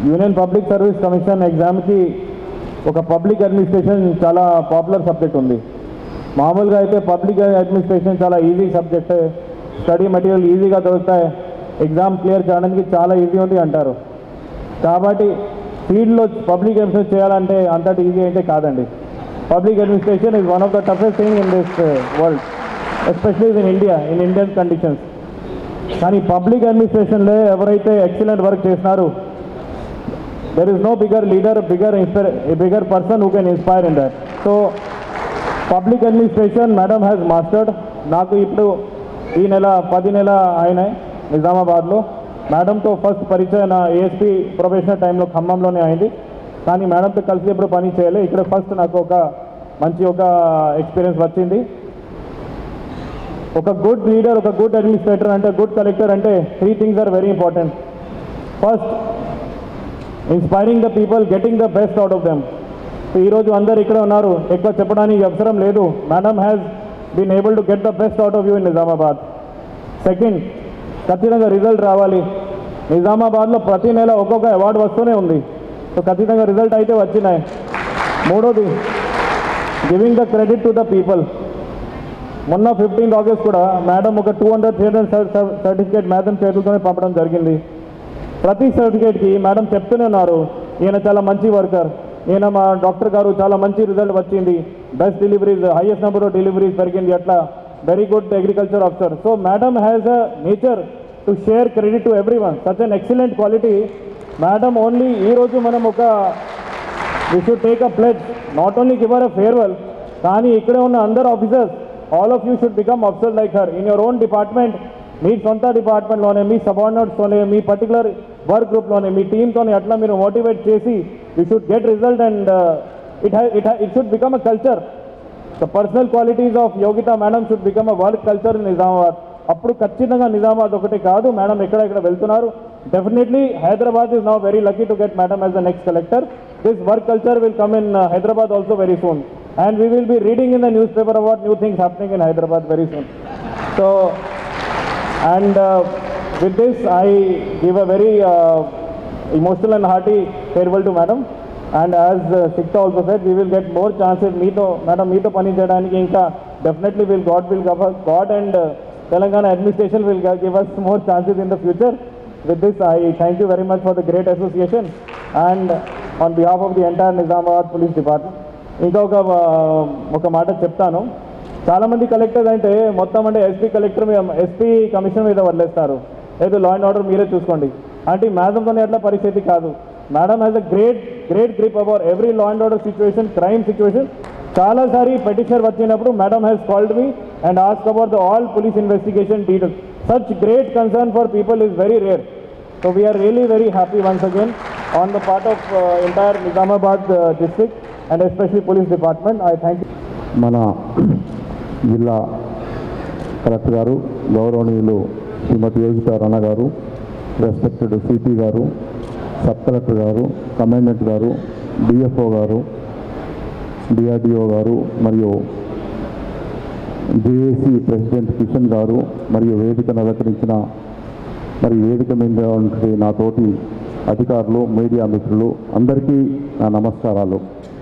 union public service commission ఎగ్జామ్కి ఒక public administration చాలా popular subject ఉంది మామూలుగా అయితే పబ్లిక్ అడ్మినిస్ట్రేషన్ చాలా ఈజీ సబ్జెక్ట్ స్టడీ మెటీరియల్ ఈజీగా దొరుకుతాయి ఎగ్జామ్ క్లియర్ చేయడానికి చాలా ఈజీ ఉంది అంటారు కాబట్టి ఫీల్డ్లో పబ్లిక్ అడ్మినిస్ట్రేషన్ చేయాలంటే అంతటి ఈజీ అయితే కాదండి public administration is one of the toughest thing in this world especially in India in Indian conditions కానీ పబ్లిక్ అడ్మినిస్ట్రేషన్లో ఎవరైతే ఎక్సలెంట్ వర్క్ చేసినారు there is no bigger leader bigger inspire bigger person who can inspire in that so public administration madam has mastered నాకు ఇప్పుడు ఈ నెల పది నెల అయినాయి నిజామాబాద్లో మేడంతో ఫస్ట్ పరిచయం నా ఏఎస్పీ ప్రొఫెషనల్ టైంలో ఖమ్మంలోనే అయింది కానీ మేడంతో కలిసి ఎప్పుడు పని చేయలే ఇక్కడ ఫస్ట్ నాకు ఒక మంచి ఒక ఎక్స్పీరియన్స్ వచ్చింది ఒక గుడ్ లీడర్ ఒక గుడ్ అడ్మినిస్ట్రేటర్ అంటే గుడ్ కలెక్టర్ అంటే three things are very important first inspiring the people getting the best out of them ఈరోజు అందరు ఇక్కడ ఉన్నారు ఎక్కువ చెప్పడానికి అవసరం లేదు madam has been able to get the best out of you in Nizamabad second ఖచ్చితంగా రిజల్ట్ రావాలి నిజామాబాద్లో ప్రతి నెల ఒక్కొక్క అవార్డు వస్తూనే ఉంది సో ఖచ్చితంగా రిజల్ట్ అయితే వచ్చినాయి మూడోది giving the credit to the people మొన్న ఫిఫ్టీన్త్ ఆగస్ట్ కూడా మేడం ఒక two hundred three hundred certificate madam చేతులతోనే పంపడం జరిగింది ప్రతి సర్టిఫికేట్కి మేడం చెప్తూనే ఉన్నారు ఈయన చాలా మంచి వర్కర్ ఈయన మా డాక్టర్ గారు చాలా మంచి రిజల్ట్ వచ్చింది best deliveries highest number of deliveries పెరిగింది అట్లా very good agriculture officer so madam has a nature to share credit to everyone such an excellent quality madam only ఈరోజు మనం ఒక we should take a pledge not only give uh a farewell కానీ ఇక్కడే ఉన్న అందరు officers all of you should become officer like her in your own department మీ సొంత డిపార్ట్మెంట్లోనే మీ సబార్డినేట్స్తోనే మీ పర్టికులర్ వర్క్ గ్రూప్లోనే మీ టీమ్తోనే అట్లా మీరు మోటివేట్ చేసి you should get result and it it it should become a culture the personal qualities of Yogita madam should become a work culture in Nizamabad అప్పుడు ఖచ్చితంగా నిజామాబాద్ ఒకటి కాదు మేడం ఎక్కడ ఎక్కడ వెళ్తున్నారు definitely Hyderabad is now very lucky to get madam as the next collector this work culture will come in Hyderabad also very soon and we will be reading in the news paper about new things happening in Hyderabad very soon so and uh, with this i give a very uh, emotional and hearty farewell to madam and as uh, Sikta also said we will get more chances మీతో madam మీతో పని చేయడానికి ఇంకా definitely will God will God and Telangana administration will give us more chances in the future with this I thank you very much for the great association and on behalf of the entire Nizamabad police department ఇంకా ఒక uh, ఒక మాట చెప్తాను చాలా మంది collectors అంటే మొత్తం అంటే ఎస్పీ కలెక్టర్ మీద ఎస్పీ కమిషన్ మీద వదిలేస్తారు లేదు లా అండ్ ఆర్డర్ మీరే చూసుకోండి అంటే మేడంతో అట్లా పరిస్థితి కాదు madam has a great great grip about every law and order situation crime situation చాలాసారి పెటిషనర్ వచ్చినప్పుడు madam has called me and ask about the all police investigation details such great concern for people is very rare so we are really very happy once again on the part of entire Nizamabad district and especially police department I thank you మన జిల్లా collector గారు గౌరవనీయులు శ్రీమతి యోగిత రణ గారు respected CP garu sub collector garu commandant garu DFO garu DRDO garu మరియు JAC president Kishan గారు మరియు వేదికను అలంకరించిన మరి వేదిక మీద ఉండే నా తోటి అధికారులు మీడియా మిత్రులు అందరికీ నా నమస్కారాలు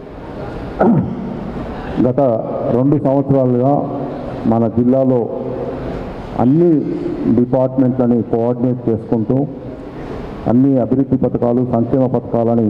గత రెండు సంవత్సరాలుగా మన జిల్లాలో అన్ని డిపార్ట్మెంట్లని కోఆర్డినేట్ చేసుకుంటూ అన్ని అభివృద్ధి పథకాలు సంక్షేమ పథకాలని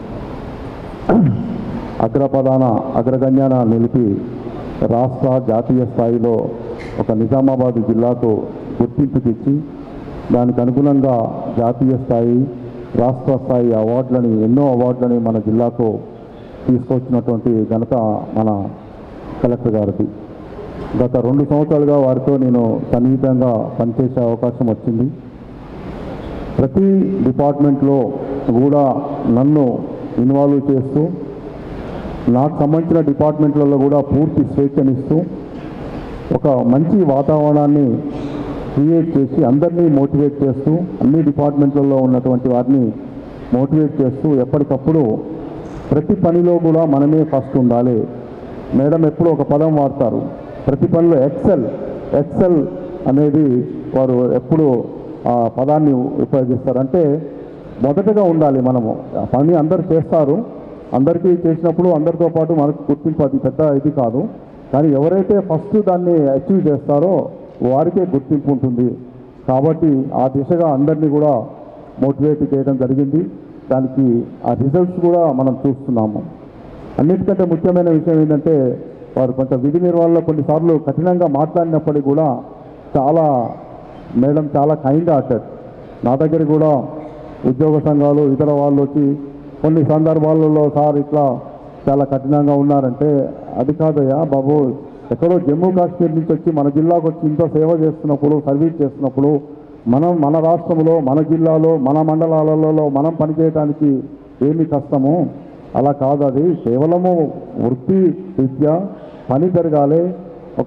అగ్రప్రధాన అగ్రగణ్యాన నిలిపి రాష్ట్ర జాతీయ స్థాయిలో ఒక నిజామాబాద్ జిల్లాకు గుర్తింపు తెచ్చి దానికి అనుగుణంగా జాతీయ స్థాయి రాష్ట్ర స్థాయి అవార్డులని ఎన్నో అవార్డులని మన జిల్లాకు తీసుకొచ్చినటువంటి ఘనత మన కలెక్టర్ గారిది గత రెండు సంవత్సరాలుగా వారితో నేను సన్నిహితంగా పనిచేసే అవకాశం వచ్చింది ప్రతి డిపార్ట్మెంట్లో కూడా నన్ను ఇన్వాల్వ్ చేస్తూ నాకు సంబంధించిన డిపార్ట్మెంట్లలో కూడా పూర్తి స్వేచ్ఛనిస్తూ ఒక మంచి వాతావరణాన్ని క్రియేట్ చేసి అందరినీ మోటివేట్ చేస్తూ అన్ని డిపార్ట్మెంట్లలో ఉన్నటువంటి వారిని మోటివేట్ చేస్తూ ఎప్పటికప్పుడు ప్రతి పనిలో కూడా మనమే ఫస్ట్ ఉండాలి మేడం ఎప్పుడు ఒక పదం వాడతారు ప్రతి పనిలో ఎక్సెల్ ఎక్సెల్ అనేది వారు ఎప్పుడు ఆ పదాన్ని ఉపయోగిస్తారు అంటే మొదటగా ఉండాలి మనము ఆ పని అందరు చేస్తారు అందరికీ చేసినప్పుడు అందరితో పాటు మనకు గుర్తింపు అది పెద్ద ఇది కాదు కానీ ఎవరైతే ఫస్ట్ దాన్ని అచీవ్ చేస్తారో వారికే గుర్తింపు ఉంటుంది కాబట్టి ఆ దిశగా అందరినీ కూడా మోటివేట్ చేయడం జరిగింది దానికి ఆ రిజల్ట్స్ కూడా మనం చూస్తున్నాము అన్నిటికంటే ముఖ్యమైన విషయం ఏంటంటే వారు కొంచెం విధి నిర్వహణలో కొన్నిసార్లు కఠినంగా మాట్లాడినప్పటికీ కూడా చాలా మేడం చాలా కైండ్ హార్టెడ్ నా దగ్గర కూడా ఉద్యోగ సంఘాలు ఇతర వాళ్ళు వచ్చి కొన్ని సందర్భాలలో సార్ ఇట్లా చాలా కఠినంగా ఉన్నారంటే అది కాదయ్యా బాబు ఎక్కడో జమ్మూ కాశ్మీర్ నుంచి వచ్చి మన జిల్లాకు వచ్చి ఇంత సేవ చేస్తున్నప్పుడు సర్వీస్ చేస్తున్నప్పుడు మనం మన రాష్ట్రంలో మన జిల్లాలో మన మండలాలలో మనం పనిచేయడానికి ఏమి కష్టము అలా కాదు అది కేవలము వృత్తి రీత్యా పని జరగాలి ఒక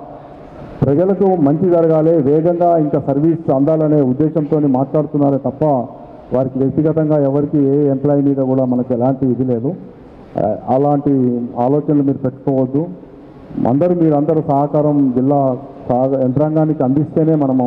ప్రజలకు మంచి జరగాలి వేగంగా ఇంకా సర్వీస్ అందాలనే ఉద్దేశంతో మాట్లాడుతున్నారే తప్ప వారికి వ్యక్తిగతంగా ఎవరికి ఏ ఎంప్లాయీ మీద కూడా మనకు ఎలాంటి ఇది లేదు ఆ, అలాంటి ఆలోచనలు మీరు పెట్టుకోవద్దు అందరూ మీరు అందరూ సహకారం జిల్లా సహ- యంత్రాంగానికి అందిస్తేనే మనము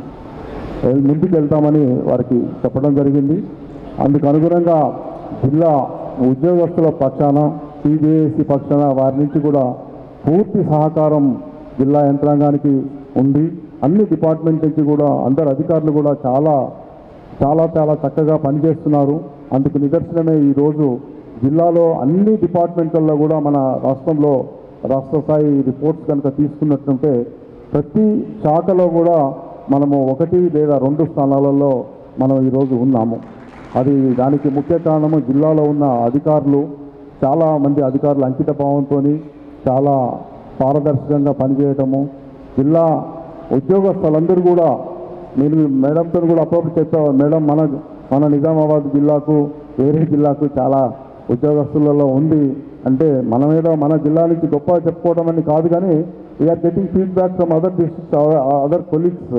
వెల్- ముందుకు వెళ్తామని వారికి చెప్పడం జరిగింది అందుకు అనుగుణంగా జిల్లా ఉద్యోగస్తుల పక్షాన టీజేఏసీ పక్షాన వారి నుంచి కూడా పూర్తి సహకారం జిల్లా యంత్రాంగానికి ఉంది అన్ని డిపార్ట్మెంట్ నుంచి కూడా అందరు అధికారులు కూడా చాలా చాలా చాలా చక్కగా పనిచేస్తున్నారు అందుకు నిదర్శనమే ఈరోజు జిల్లాలో అన్ని డిపార్ట్మెంట్లలో కూడా మన రాష్ట్రంలో రాష్ట్ర స్థాయి రిపోర్ట్స్ కనుక తీసుకున్నట్టుంటే ప్రతి శాఖలో కూడా మనము ఒకటి లేదా రెండు స్థానాలలో మనం ఈరోజు ఉన్నాము అది దానికి ముఖ్య కారణము జిల్లాలో ఉన్న అధికారులు చాలా మంది అధికారులు అంకిత భావంతో చాలా పారదర్శకంగా పనిచేయటము జిల్లా ఉద్యోగస్తులందరూ కూడా నేను మేడంతో కూడా అప్పుడప్పుడు చెప్పా మేడం మన మన నిజామాబాద్ జిల్లాకు వేరే జిల్లాకు చాలా ఉద్యోగస్తులలో ఉంది అంటే మన మీద మన జిల్లా నుంచి గొప్ప చెప్పుకోవడం అని కాదు కానీ we are getting feedback from other districts other colleagues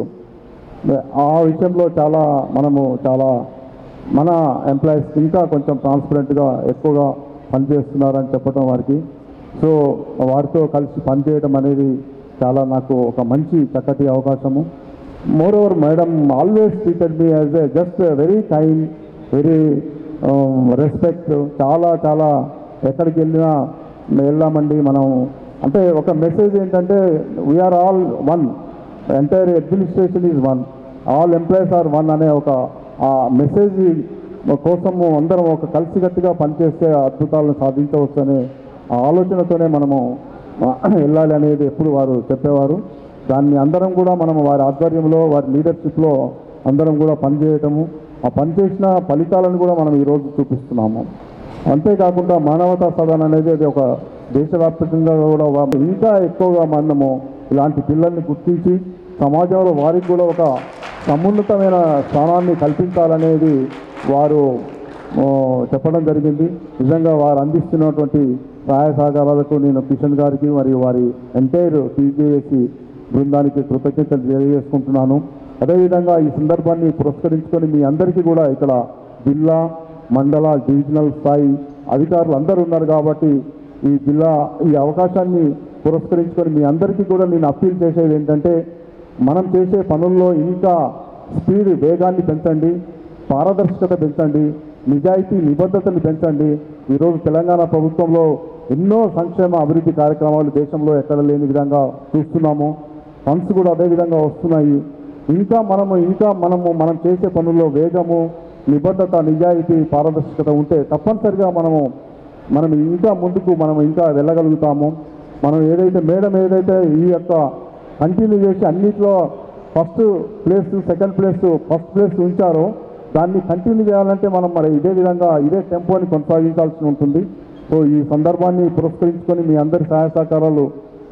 ఆ విషయంలో చాలా మనము చాలా మన ఎంప్లాయీస్ ఇంకా కొంచెం ట్రాన్స్పరెంట్గా ఎక్కువగా పనిచేస్తున్నారని చెప్పడం వారికి సో వారితో కలిసి పనిచేయడం అనేది చాలా నాకు ఒక మంచి చక్కటి అవకాశము more over madam always treated me as a just very kind very respect చాలా చాలా ఎక్కడికి వెళ్ళినా వెళ్ళామండి మనం అంటే ఒక మెసేజ్ ఏంటంటే we are all one entire administration is one all employees are one అనే ఒక ఆ మెసేజ్ కోసము అందరం ఒక కలిసికట్టుగా పనిచేస్తే అద్భుతాలను సాధించవచ్చు అనే ఆ ఆలోచనతోనే మనము ఆ, వెళ్ళాలి అనేది ఎప్పుడు వారు చెప్పేవారు దాన్ని అందరం కూడా మనం వారి ఆధ్వర్యంలో వారి లీడర్షిప్లో అందరం కూడా పనిచేయటము ఆ పనిచేసిన ఫలితాలను కూడా మనం ఈరోజు చూపిస్తున్నాము అంతేకాకుండా మానవతా సదన్ అనేది అది ఒక దేశవ్యాప్తంగా కూడా వా- ఇంకా ఎక్కువగా మనము ఇలాంటి పిల్లల్ని గుర్తించి సమాజంలో వారికి కూడా ఒక సమున్నతమైన స్థానాన్ని కల్పించాలనేది వారు ఆ, చెప్పడం జరిగింది నిజంగా వారు అందిస్తున్నటువంటి సహాయ సహకారాలకు నేను కిషన్ గారికి మరియు వారి ఎంటైర్ టీజేఏసి బృందానికి కృతజ్ఞతలు తెలియజేసుకుంటున్నాను అదేవిధంగా ఈ సందర్భాన్ని పురస్కరించుకొని మీ అందరికీ కూడా ఇక్కడ జిల్లా మండల డివిజనల్ స్థాయి అధికారులు అందరూ ఉన్నారు కాబట్టి ఈ జిల్లా ఈ అవకాశాన్ని పురస్కరించుకొని మీ అందరికీ కూడా నేను అప్పీల్ చేసేది ఏంటంటే మనం చేసే పనుల్లో ఇంకా స్పీడ్ వేగాన్ని పెంచండి పారదర్శకత పెంచండి నిజాయితీ నిబద్ధతను పెంచండి ఈరోజు తెలంగాణ ప్రభుత్వంలో ఎన్నో సంక్షేమ అభివృద్ధి కార్యక్రమాలు దేశంలో ఎక్కడ లేని విధంగా చూస్తున్నాము ఫండ్స్ కూడా అదే విధంగా వస్తున్నాయి ఇంకా మనము ఇంకా మనము మనం చేసే పనుల్లో వేగము నిబద్ధత నిజాయితీ పారదర్శకత ఉంటే తప్పనిసరిగా మనము మనం ఇంకా ముందుకు మనం ఇంకా వెళ్ళగలుగుతాము మనం ఏదైతే మేడం ఏదైతే ఈ యొక్క కంటిన్యూ చేసి అన్నిట్లో first place second place first place ఉంచారో దాన్ని కంటిన్యూ చేయాలంటే మనం మరి ఇదే విధంగా ఇదే టెంపోని కొనసాగించాల్సి ఉంటుంది సో ఈ సందర్భాన్ని పురస్కరించుకొని మీ అందరి సహాయ సహకారాలు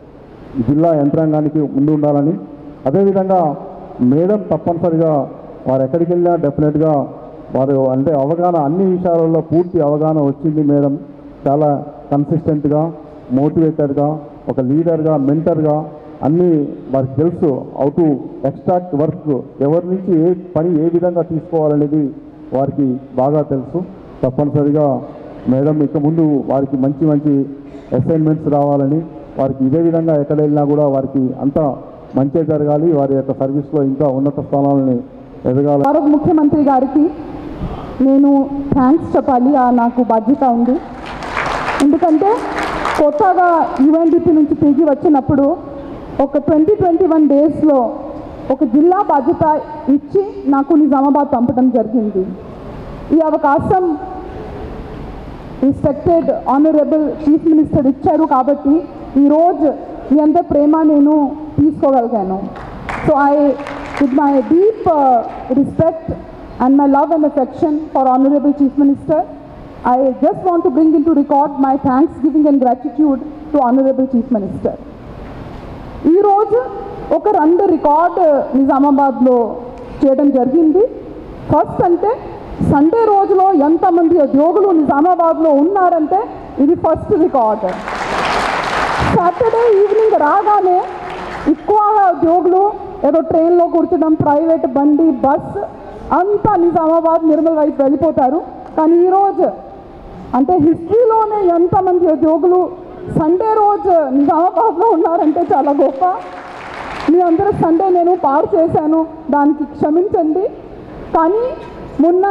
జిల్లా యంత్రాంగానికి ముందు ఉండాలని అదేవిధంగా మేడం తప్పనిసరిగా వారు ఎక్కడికి వెళ్ళినా డెఫినెట్గా వారు అంటే అవగాహన అన్ని విషయాలలో పూర్తి అవగాహన వచ్చింది మేడం చాలా కన్సిస్టెంట్గా మోటివేటెడ్గా ఒక లీడర్గా మెంటర్గా అన్నీ వారికి తెలుసు హౌ టు ఎక్స్ట్రాక్ట్ వర్క్ ఎవరి నుంచి ఏ పని ఏ విధంగా తీసుకోవాలనేది వారికి బాగా తెలుసు తప్పనిసరిగా మేడం ఇక ముందు వారికి మంచి మంచి అసైన్మెంట్స్ రావాలని వారికి ఇదే విధంగా ఎక్కడ వెళ్ళినా కూడా వారికి అంతా మంచి జరగాలి వారి యొక్క సర్వీస్లో ఇంకా ఉన్నత స్థానాలని ఎదగాలి గౌరవ ముఖ్యమంత్రి గారికి నేను థ్యాంక్స్ చెప్పాలి ఆ నాకు బాధ్యత ఉంది ఎందుకంటే కొత్తగా యుఎన్డిపి నుంచి తిరిగి వచ్చినప్పుడు ఒక ట్వంటీ ట్వంటీ వన్ డేస్లో ఒక జిల్లా బాధ్యత ఇచ్చి నాకు నిజామాబాద్ పంపడం జరిగింది ఈ అవకాశం రెస్పెక్టెడ్ ఆనరబుల్ చీఫ్ మినిస్టర్ ఇచ్చారు కాబట్టి ఈరోజు మీ అందరి ప్రేమ నేను తీసుకోగలిగాను so I with my deep respect and my love and affection for honourable chief minister I just want to bring in to record my thanks giving and gratitude to honourable chief minister ఈరోజు ఒక రెండు record నిజామాబాద్లో చేయడం జరిగింది first అంటే Sunday రోజులో ఎంతమంది ఉద్యోగులు నిజామాబాద్లో ఉన్నారంటే ఇది ఫస్ట్ రికార్డ్ సాటర్డే ఈవినింగ్ రాగానే ఎక్కువ ఉద్యోగులు ఏదో ట్రైన్లో కూర్చోడం ప్రైవేట్ బండి బస్ అంతా నిజామాబాద్ నిర్మల్ వైపు వెళ్ళిపోతారు కానీ ఈరోజు అంటే హిస్టరీలోనే ఎంతమంది ఉద్యోగులు సండే రోజు నిజామాబాద్లో ఉన్నారంటే చాలా గొప్ప మీ అందరూ సండే నేను పాడు చేశాను దానికి క్షమించండి కానీ మొన్న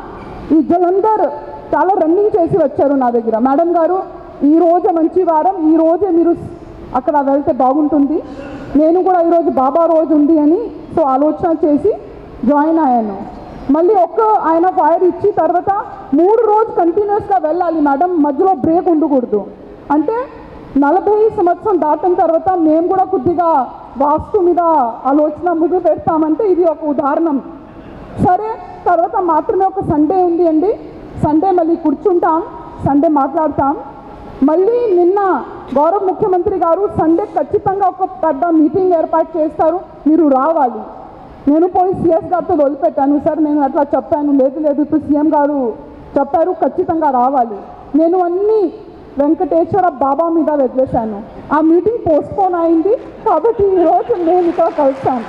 ఈ జలంధర్ చాలా రన్నింగ్ చేసి వచ్చారు నా దగ్గర మేడం గారు ఈ రోజు మంచి వారం ఈ రోజే మీరు అక్కడ వెళ్తే బాగుంటుంది నేను కూడా ఈరోజు బాబా రోజు ఉంది అని సో ఆలోచన చేసి జాయిన్ అయ్యాను మళ్ళీ ఒక్క ఆయన ఫైర్ ఇచ్చి తర్వాత మూడు రోజు కంటిన్యూస్గా వెళ్ళాలి మేడం మధ్యలో బ్రేక్ ఉండకూడదు అంటే నలభై సంవత్సరం దాటిన తర్వాత మేము కూడా కొద్దిగా వాస్తు మీద ఆలోచన మొదలు పెడతామంటే ఇది ఒక ఉదాహరణ సరే తర్వాత మాత్రమే ఒక సండే ఉంది అండి సండే మళ్ళీ కూర్చుంటాం సండే మాట్లాడతాం మళ్ళీ నిన్న గౌరవ ముఖ్యమంత్రి గారు సండే ఖచ్చితంగా ఒక పెద్ద మీటింగ్ ఏర్పాటు చేస్తారు మీరు రావాలి నేను పోయి సిఎస్ గారితో వదిలిపెట్టాను సార్ నేను అట్లా చెప్పాను లేదు లేదు ఇప్పుడు సీఎం గారు చెప్పారు ఖచ్చితంగా రావాలి నేను అన్ని వెంకటేశ్వర బాబా మీద వదిలేశాను ఆ మీటింగ్ పోస్ట్పోన్ అయింది కాబట్టి ఈరోజు నేను ఇక్కడ కలిసాను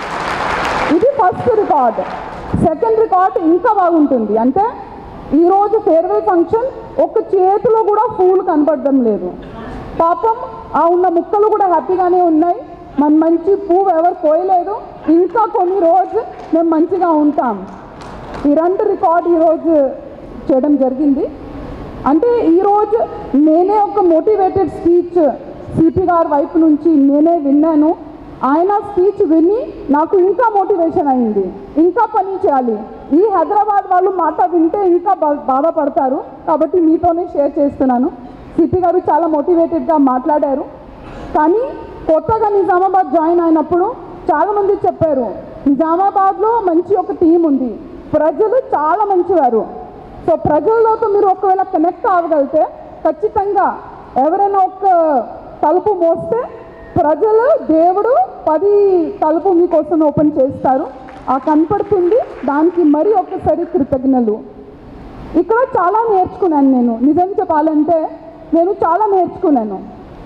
ఇది ఫస్ట్ రికార్డ్ సెకండ్ రికార్డ్ ఇంకా బాగుంటుంది అంటే ఈరోజు ఫేర్వెల్ ఫంక్షన్ ఒక చేతిలో కూడా ఫూల్ కనపడడం లేదు పాపం ఆ ఉన్న ముక్కలు కూడా హ్యాపీగానే ఉన్నాయి మన మంచి పువ్వు ఎవరు కోయలేదు ఇంకా కొన్ని రోజు మేము మంచిగా ఉంటాం ఈ రెండు రికార్డ్ ఈరోజు చేయడం జరిగింది అంటే ఈరోజు నేనే ఒక మోటివేటెడ్ స్పీచ్ సిపి గారి వైపు నుంచి నేనే విన్నాను ఆయన స్పీచ్ విని నాకు ఇంకా మోటివేషన్ అయింది ఇంకా పని చేయాలి ఈ హైదరాబాద్ వాళ్ళు మాట వింటే ఇంకా బా- బాధపడతారు కాబట్టి మీతోనే షేర్ చేస్తున్నాను సిపి గారు చాలా మోటివేటెడ్గా మాట్లాడారు కానీ కొత్తగా నిజామాబాద్ జాయిన్ అయినప్పుడు చాలామంది చెప్పారు నిజామాబాద్లో మంచి ఒక టీం ఉంది ప్రజలు చాలా మంచివారు సో ప్రజలతో మీరు ఒకవేళ కనెక్ట్ అవ్వగలిగితే ఖచ్చితంగా ఎవరైనా ఒక తలుపు మోస్తే ప్రజలు దేవుడు పది తలుపు మీకోసం ఓపెన్ చేస్తారు ఆ కనపడుతుంది దానికి మరి ఒకసారి కృతజ్ఞలు ఇక్కడ చాలా నేర్చుకున్నాను నేను నిజం చెప్పాలంటే నేను చాలా నేర్చుకున్నాను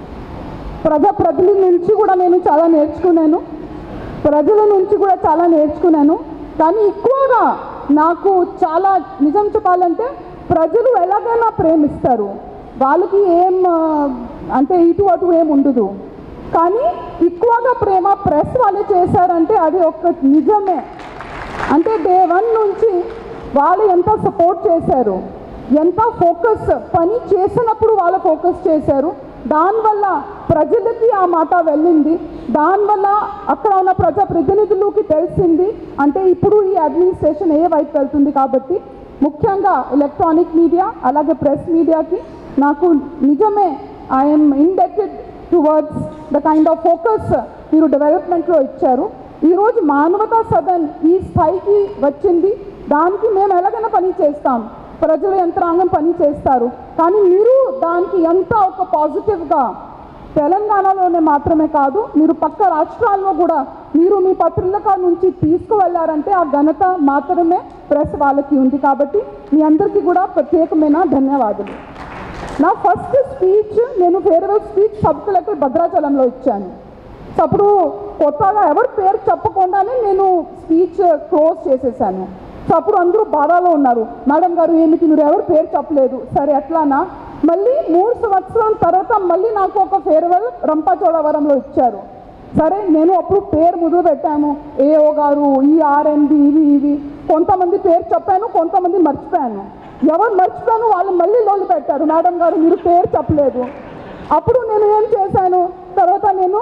ప్రజాప్రతినిధి నుంచి కూడా నేను చాలా నేర్చుకున్నాను ప్రజల నుంచి కూడా చాలా నేర్చుకున్నాను కానీ ఎక్కువగా నాకు చాలా నిజం చెప్పాలంటే ప్రజలు ఎలాగైనా ప్రేమిస్తారు వాళ్ళకి ఏం ఆ, అంటే ఇటు అటు ఏం ఉండదు కానీ ఎక్కువగా ప్రేమ ప్రెస్ వాళ్ళే చేశారంటే అది ఒక నిజమే అంటే డే వన్ నుంచి వాళ్ళు ఎంత సపోర్ట్ చేశారు ఎంత ఫోకస్ పని చేసినప్పుడు వాళ్ళు ఫోకస్ చేశారు దానివల్ల ప్రజలకి ఆ మాట వెళ్ళింది దానివల్ల అక్కడ ఉన్న ప్రజాప్రతినిధులకి తెలిసింది అంటే ఇప్పుడు ఈ అడ్మినిస్ట్రేషన్ ఏ వైపు వెళ్తుంది కాబట్టి ముఖ్యంగా ఎలక్ట్రానిక్ మీడియా అలాగే ప్రెస్ మీడియాకి నాకు నిజమే I'm indebted towards the kind of focus మీరు డెవలప్మెంట్లో ఇచ్చారు ఈరోజు మానవతా సదన్ ఈ స్థాయికి వచ్చింది దానికి మేము ఎలాగైనా పని చేస్తాం ప్రజల యంత్రాంగం పని చేస్తారు కానీ మీరు దానికి ఎంత ఒక పాజిటివ్గా తెలంగాణలోనే మాత్రమే కాదు మీరు పక్క రాష్ట్రాల్లో కూడా మీరు మీ పత్రిక నుంచి తీసుకువెళ్ళారంటే ఆ ఘనత మాత్రమే ప్రెస్ వాళ్ళకి ఉంది కాబట్టి మీ అందరికీ కూడా ప్రత్యేకమైన ధన్యవాదాలు నా ఫస్ట్ స్పీచ్ నేను ఫేర్వెల్ స్పీచ్ సబ్ కలెక్టర్ భద్రాచలంలో ఇచ్చాను సో అప్పుడు కొత్తగా ఎవరి పేరు చెప్పకుండానే నేను స్పీచ్ క్లోజ్ చేసేసాను సో అప్పుడు అందరూ బాధలో ఉన్నారు మేడం గారు ఏమిటి మీరు ఎవరు పేరు చెప్పలేదు సరే ఎట్లానా మళ్ళీ మూడు సంవత్సరాల తర్వాత మళ్ళీ నాకు ఒక ఫేర్వెల్ రంపచోడవరంలో ఇచ్చారు సరే నేను అప్పుడు పేరు మొదలు పెట్టాము ఏఓ గారు ఈ ఆర్ఎన్బి ఇవి ఇవి కొంతమంది పేరు చెప్పాను కొంతమంది మర్చిపోయాను ఎవరు మర్చిపోయాను వాళ్ళు మళ్ళీ లోలు పెట్టారు మేడం గారు మీరు పేరు చెప్పలేదు అప్పుడు నేను ఏం చేశాను తర్వాత నేను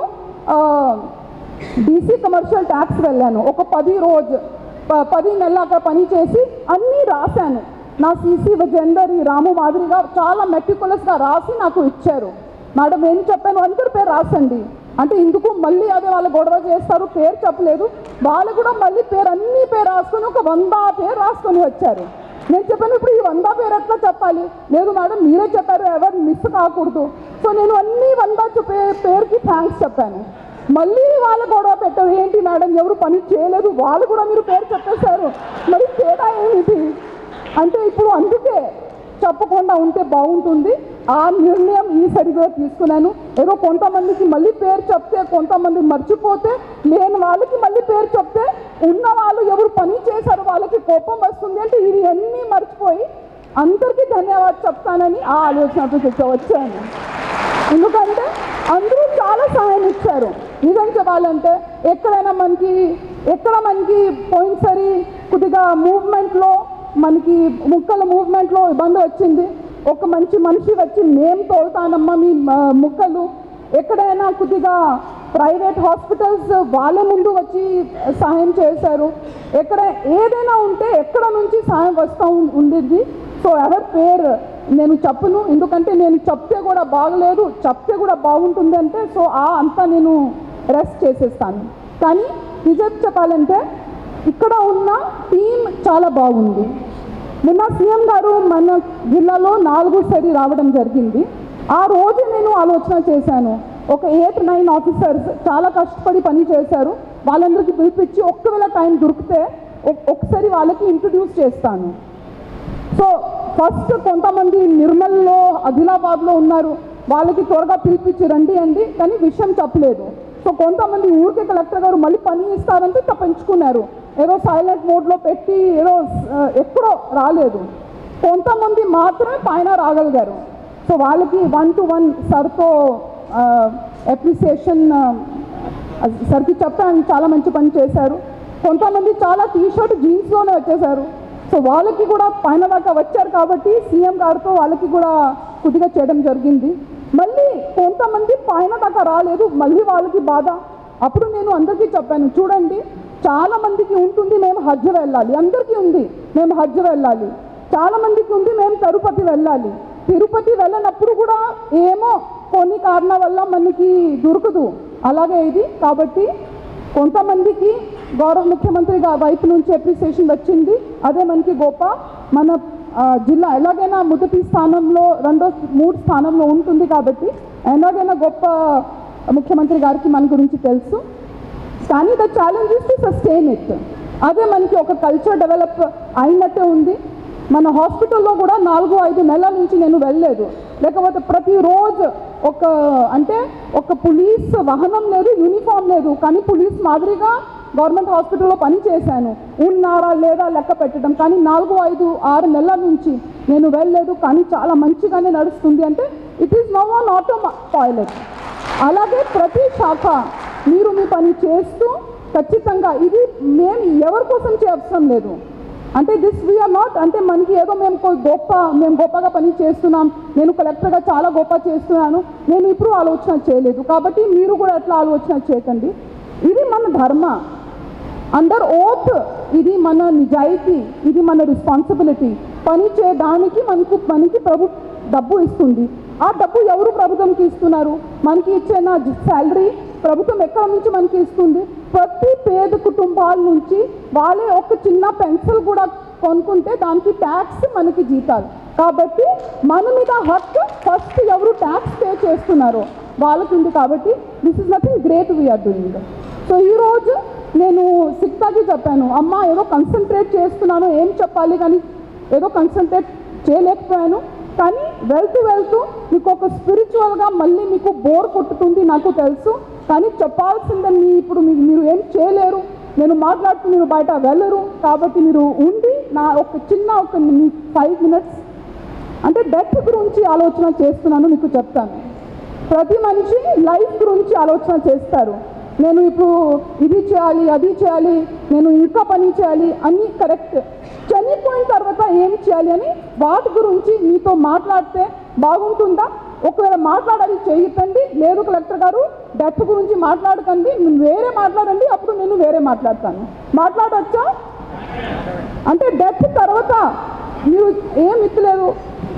డీసీ కమర్షియల్ ట్యాక్స్ వెళ్ళాను ఒక పది రోజు ప- పది నెలల అక్కడ పని చేసి అన్నీ రాశాను నా సీసీ జెండర్ ఈ రాము మాదిరిగా చాలా మెటికులస్గా రాసి నాకు ఇచ్చారు మేడం ఏం చెప్పాను అందరి పేరు రాసండి అంటే ఇందుకు మళ్ళీ అదే వాళ్ళు గొడవ చేస్తారు పేరు చెప్పలేదు వాళ్ళు కూడా మళ్ళీ పేరు అన్ని పేరు రాసుకొని ఒక వంద పేరు రాసుకొని వచ్చారు నేను చెప్పాను ఇప్పుడు ఈ వంద పేరు ఎట్లా చెప్పాలి లేదు మేడం మీరే చెప్పారు ఎవరు మిస్ కాకూడదు సో నేను అన్ని వంద చెప్పే పేరుకి థ్యాంక్స్ చెప్పాను మళ్ళీ వాళ్ళ గొడవ పెట్టారు ఏంటి మేడం ఎవరు పని చేయలేదు వాళ్ళు కూడా మీరు పేరు చెప్పేశారు మరి తేడా ఏమిటి అంటే ఇప్పుడు అందుకే చెప్పకుండా ఉంటే బాగుంటుంది ఆ నిర్ణయం ఈ సరిగా తీసుకున్నాను ఏదో కొంతమందికి మళ్ళీ పేరు చెప్తే కొంతమంది మర్చిపోతే లేని వాళ్ళకి మళ్ళీ పేరు చెప్తే ఉన్న వాళ్ళు ఎవరు పని చేశారు వాళ్ళకి కోపం వస్తుంది అంటే ఇది అన్నీ మర్చిపోయి అందరికీ ధన్యవాదాలు చెప్తానని ఆ ఆలోచనతో తెచ్చ- వచ్చాను ఎందుకంటే అందరూ చాలా సహాయం ఇచ్చారు నిజం చెప్పాలంటే ఎక్కడైనా మనకి ఎక్కడ మనకి పోయినసరి కొద్దిగా మూవ్మెంట్లో మనకి ముక్కల మూవ్మెంట్లో ఇబ్బంది వచ్చింది ఒక మంచి మనిషి వచ్చి మేము తోలుతానమ్మా మీ మ- ముక్కలు ఎక్కడైనా కొద్దిగా ప్రైవేట్ హాస్పిటల్స్ వాళ్ళే ముందు వచ్చి సహాయం చేశారు ఎక్కడ ఏదైనా ఉంటే ఎక్కడ నుంచి సహాయం వస్తూ ఉం- ఉండిద్ది సో ఎవరి పేరు నేను చెప్పను ఎందుకంటే నేను చెప్తే కూడా బాగలేదు చెప్తే కూడా బాగుంటుంది అంటే సో ఆ అంతా నేను రెస్ట్ చేసేస్తాను కానీ నిజం చెప్పాలంటే ఇక్కడ ఉన్న టీం చాలా బాగుంది నిన్న సీఎం గారు మన జిల్లాలో నాలుగు సరి రావడం జరిగింది ఆ రోజు నేను ఆలోచన చేశాను ఒక ఎయిట్ నైన్ ఆఫీసర్స్ చాలా కష్టపడి పని చేశారు వాళ్ళందరికీ పిలిపించి ఒక్కవేళ టైం దొరికితే ఒక్- ఒకసారి వాళ్ళకి ఇంట్రడ్యూస్ చేస్తాను సో ఫస్ట్ కొంతమంది నిర్మల్లో ఆదిలాబాద్లో ఉన్నారు వాళ్ళకి త్వరగా పిలిపించి రండి అండి కానీ విషయం చెప్పలేదు సో కొంతమంది ఊరికే కలెక్టర్ గారు మళ్ళీ పని ఇస్తారంటే తప్పించుకున్నారు ఏదో సైలెంట్ మోడ్లో పెట్టి ఏదో ఆ, ఎక్కడో రాలేదు కొంతమంది మాత్రమే పైన రాగలిగారు సో వాళ్ళకి వన్ టు వన్ సర్తో అప్రిసియేషన్ సర్కి చెప్పాను చాలా మంచి పని చేశారు కొంతమంది చాలా టీ షర్ట్ జీన్స్లోనే వచ్చేసారు సో వాళ్ళకి కూడా పైన దాకా వచ్చారు కాబట్టి సీఎం గారితో వాళ్ళకి కూడా కొద్దిగా చేయడం జరిగింది మళ్ళీ కొంతమంది పైన దాకా రాలేదు మళ్ళీ వాళ్ళకి బాధ అప్పుడు నేను అందరికీ చెప్పాను చూడండి చాలా మందికి ఉంటుంది మేము హజ్ వెళ్ళాలి అందరికీ ఉంది మేము హజ్ వెళ్ళాలి చాలా మందికి ఉంది మేము తిరుపతి వెళ్ళాలి తిరుపతి వెళ్ళినప్పుడు కూడా ఏమో కొన్ని కారణాల వల్ల మనకి దొరకదు అలాగే ఇది కాబట్టి కొంతమందికి గౌరవ ముఖ్యమంత్రి గా- వైపు నుంచి అప్రిసియేషన్ వచ్చింది అదే మనకి గొప్ప మన ఆ, జిల్లా ఎలాగైనా మొదటి స్థానంలో రెండో మూడు స్థానంలో ఉంటుంది కాబట్టి ఎలాగైనా గొప్ప ముఖ్యమంత్రి గారికి మన గురించి తెలుసు కానీ the challenge is to sustain it అదే మనకి ఒక కల్చర్ డెవలప్ అయినట్టే ఉంది మన హాస్పిటల్లో కూడా నాలుగు ఐదు నెలల నుంచి నేను వెళ్ళలేదు లేకపోతే ప్రతిరోజు ఒక అంటే ఒక పోలీస్ వాహనం లేదు యూనిఫామ్ లేదు కానీ పోలీస్ మాదిరిగా గవర్నమెంట్ హాస్పిటల్లో పని చేశాను ఉన్నారా లేదా లెక్క పెట్టడం కానీ నాలుగు ఐదు ఆరు నెలల నుంచి నేను వెళ్ళలేదు కానీ చాలా మంచిగానే నడుస్తుంది అంటే it is no on auto toilet అలాగే ప్రతి శాఖ మీరు మీ పని చేస్తూ ఖచ్చితంగా ఇది మేము ఎవరి కోసం చేయవసరం లేదు అంటే దిస్ వీఆర్ నాట్ అంటే మనకి ఏదో మేము కొ- గొప్ప మేము గొప్పగా పని చేస్తున్నాం నేను కలెక్టర్గా చాలా గొప్ప చేస్తున్నాను నేను ఇప్పుడు ఆలోచన చేయలేదు కాబట్టి మీరు కూడా ఎట్లా ఆలోచన చేయకండి ఇది మన ధర్మ అండర్ ఓత్ ఇది మన నిజాయితీ ఇది మన రెస్పాన్సిబిలిటీ పని చేయడానికి మనకు మనకి ప్రభు డబ్బు ఇస్తుంది ఆ డబ్బు ఎవరు ప్రభుత్వంకి ఇస్తున్నారు మనకి ఇచ్చే నా శాలరీ ప్రభుత్వం ఎక్కడ నుంచి మనకి ఇస్తుంది ప్రతి పేద కుటుంబాల నుంచి వాళ్ళే ఒక చిన్న పెన్సిల్ కూడా కొనుక్కుంటే దానికి ట్యాక్స్ మనకి జీతాలు కాబట్టి మన మీద హక్కు ఫస్ట్ ఎవరు ట్యాక్స్ పే చేస్తున్నారో వాళ్ళకి ఉంది కాబట్టి this is nothing great we are doing so ఈరోజు నేను సిక్తాకి చెప్పాను అమ్మ ఏదో కన్సన్ట్రేట్ చేస్తున్నాను ఏం చెప్పాలి కానీ ఏదో కన్సన్ట్రేట్ చేయలేకపోయాను కానీ వెళ్తూ వెళ్తూ మీకు ఒక స్పిరిచువల్గా మళ్ళీ మీకు బోర్ కొట్టుతుంది నాకు తెలుసు కానీ చెప్పాల్సిందని మీ ఇప్పుడు మీకు మీరు ఏం చేయలేరు నేను మాట్లాడుతూ మీరు బయట వెళ్ళరు కాబట్టి మీరు ఉండి నా ఒక చిన్న ఒక మీ ఫైవ్ మినిట్స్ అంటే డెత్ గురించి ఆలోచన చేస్తున్నాను మీకు చెప్తాను ప్రతి మనిషి లైఫ్ గురించి ఆలోచన చేస్తారు నేను ఇప్పుడు ఇది చేయాలి అది చేయాలి నేను ఇంకా పని చేయాలి అన్నీ కరెక్ట్ చనిపోయిన తర్వాత ఏం చేయాలి అని వాటి గురించి మీతో మాట్లాడితే బాగుంటుందా ఒకవేళ మాట్లాడాలి చేయకండి లేదు కలెక్టర్ గారు డెత్ గురించి మాట్లాడకండి మీరు వేరే మాట్లాడండి అప్పుడు నేను వేరే మాట్లాడతాను మాట్లాడచ్చా అంటే డెత్ తర్వాత మీరు ఏం ఇచ్చలేదు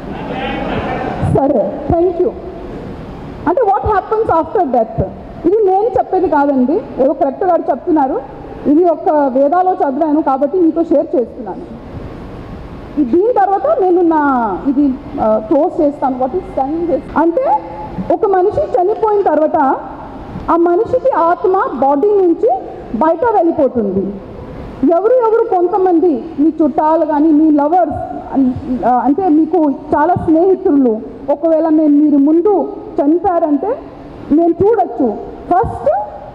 సరే థ్యాంక్ యూ అంటే వాట్ హ్యాపన్స్ ఆఫ్టర్ డెత్ ఇది నేను చెప్పేది కాదండి ఏదో కరెక్ట్ గారు చెప్తున్నారు ఇది ఒక వేదాలో చదివాను కాబట్టి మీతో షేర్ చేస్తున్నాను ఈ దీని తర్వాత నేను నా ఇది క్లోజ్ చేస్తాను వాట్ ఈస్ టైం అంటే ఒక మనిషి చనిపోయిన తర్వాత ఆ మనిషికి ఆత్మ బాడీ నుంచి బయట వెళ్ళిపోతుంది ఎవరు ఎవరు కొంతమంది మీ చుట్టాలు కానీ మీ లవర్స్ అంటే మీకు చాలా స్నేహితులు ఒకవేళ మేము మీరు ముందు చనిపోయారంటే నేను చూడొచ్చు ఫస్ట్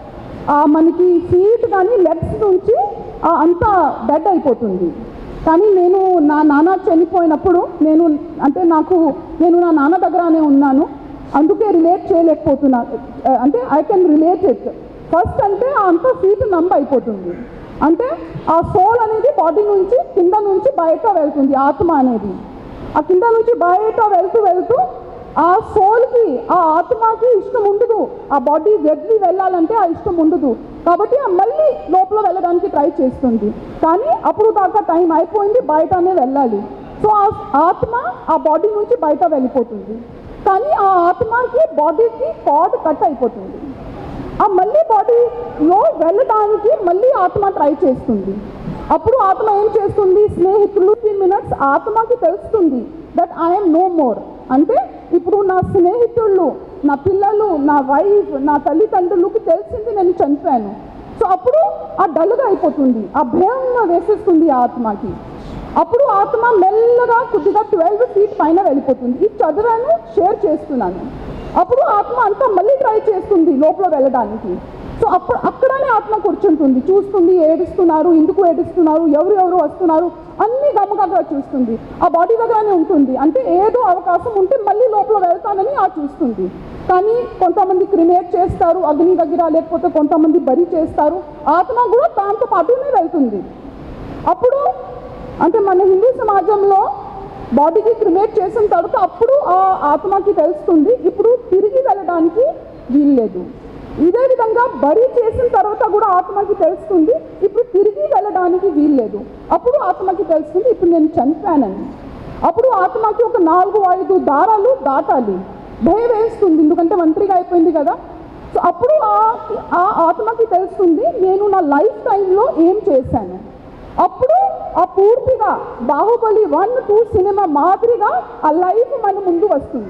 ఆ మనకి ఫీట్ కానీ లెగ్స్ నుంచి ఆ అంతా డెడ్ అయిపోతుంది కానీ నేను నా నాన్న చనిపోయినప్పుడు నేను అంటే నాకు నేను నా నాన్న దగ్గరనే ఉన్నాను అందుకే రిలేట్ చేయలేకపోతున్నాను ఆ, అంటే I can relate it first అంటే ఆ అంతా ఫీట్ నంబ్ అయిపోతుంది అంటే ఆ సోల్ అనేది బాడీ నుంచి కింద నుంచి బయట వెళ్తుంది ఆత్మ అనేది ఆ కింద నుంచి బయట వెళ్తూ వెళ్తూ ఆ సోల్కి ఆ ఆత్మకి ఇష్టం ఉండదు ఆ బాడీ వదిలి వెళ్ళాలంటే ఆ ఇష్టం ఉండదు కాబట్టి ఆ మళ్ళీ లోపల వెళ్ళడానికి ట్రై చేస్తుంది కానీ అప్పుడు దాకా టైం అయిపోయింది బయటనే వెళ్ళాలి సో ఆ ఆత్మ ఆ బాడీ నుంచి బయట వెళ్ళిపోతుంది కానీ ఆ ఆత్మకి బాడీకి కార్డ్ కట్ అయిపోతుంది ఆ మళ్ళీ బాడీలో వెళ్ళడానికి మళ్ళీ ఆత్మ ట్రై చేస్తుంది అప్పుడు ఆత్మ ఏం చేస్తుంది స్నేహితులు త్రీ మినిట్స్ ఆత్మకి తెలుస్తుంది దట్ ఐఎమ్ నో మోర్ అంటే ఇప్పుడు నా స్నేహితుళ్ళు నా పిల్లలు నా వైఫ్ నా తల్లిదండ్రులకు తెలిసింది నేను చనిపోయాను సో అప్పుడు ఆ డల్గా అయిపోతుంది ఆ భయం వేసేస్తుంది ఆ ఆత్మకి అప్పుడు ఆత్మ మెల్లగా కొద్దిగా ట్వెల్వ్ ఫీట్ పైన వెళ్ళిపోతుంది ఈ చదివాను షేర్ చేస్తున్నాను అప్పుడు ఆత్మ అంతా మళ్ళీ ట్రై చేస్తుంది లోపల వెళ్ళడానికి సో అప్పుడు అక్కడనే ఆత్మ కూర్చుంటుంది చూస్తుంది ఏడుస్తున్నారు ఎందుకు ఏడుస్తున్నారు ఎవరు ఎవరు వస్తున్నారు అన్ని గమగగా చూస్తుంది ఆ బాడీ దగ్గరనే ఉంటుంది అంటే ఏదో అవకాశం ఉంటే మళ్ళీ లోపల వెళ్తానని ఆ చూస్తుంది కానీ కొంతమంది క్రిమేట్ చేస్తారు అగ్ని దగ్గర లేకపోతే కొంతమంది బరి చేస్తారు ఆత్మ కూడా దాంతో పాటునే వెళ్తుంది అప్పుడు అంటే మన హిందూ సమాజంలో బాడీకి క్రిమేట్ చేసిన తర్వాత అప్పుడు ఆ ఆత్మకి తెలుస్తుంది ఇప్పుడు తిరిగి వెళ్ళడానికి వీల్లేదు ఇదే విధంగా బరి చేసిన తర్వాత కూడా ఆత్మకి తెలుస్తుంది ఇప్పుడు తిరిగి వెళ్ళడానికి వీల్లేదు అప్పుడు ఆత్మకి తెలుస్తుంది ఇప్పుడు నేను చనిపోయానని అప్పుడు ఆత్మకి ఒక నాలుగు ఐదు దారాలు దాటాలి భయం వేస్తుంది ఎందుకంటే మంత్రిగా అయిపోయింది కదా సో అప్పుడు ఆ ఆ ఆత్మకి తెలుస్తుంది నేను నా లైఫ్ టైంలో ఏం చేశాను అప్పుడు ఆ పూర్తిగా బాహుబలి వన్ టూ సినిమా మాదిరిగా ఆ లైఫ్ మన ముందు వస్తుంది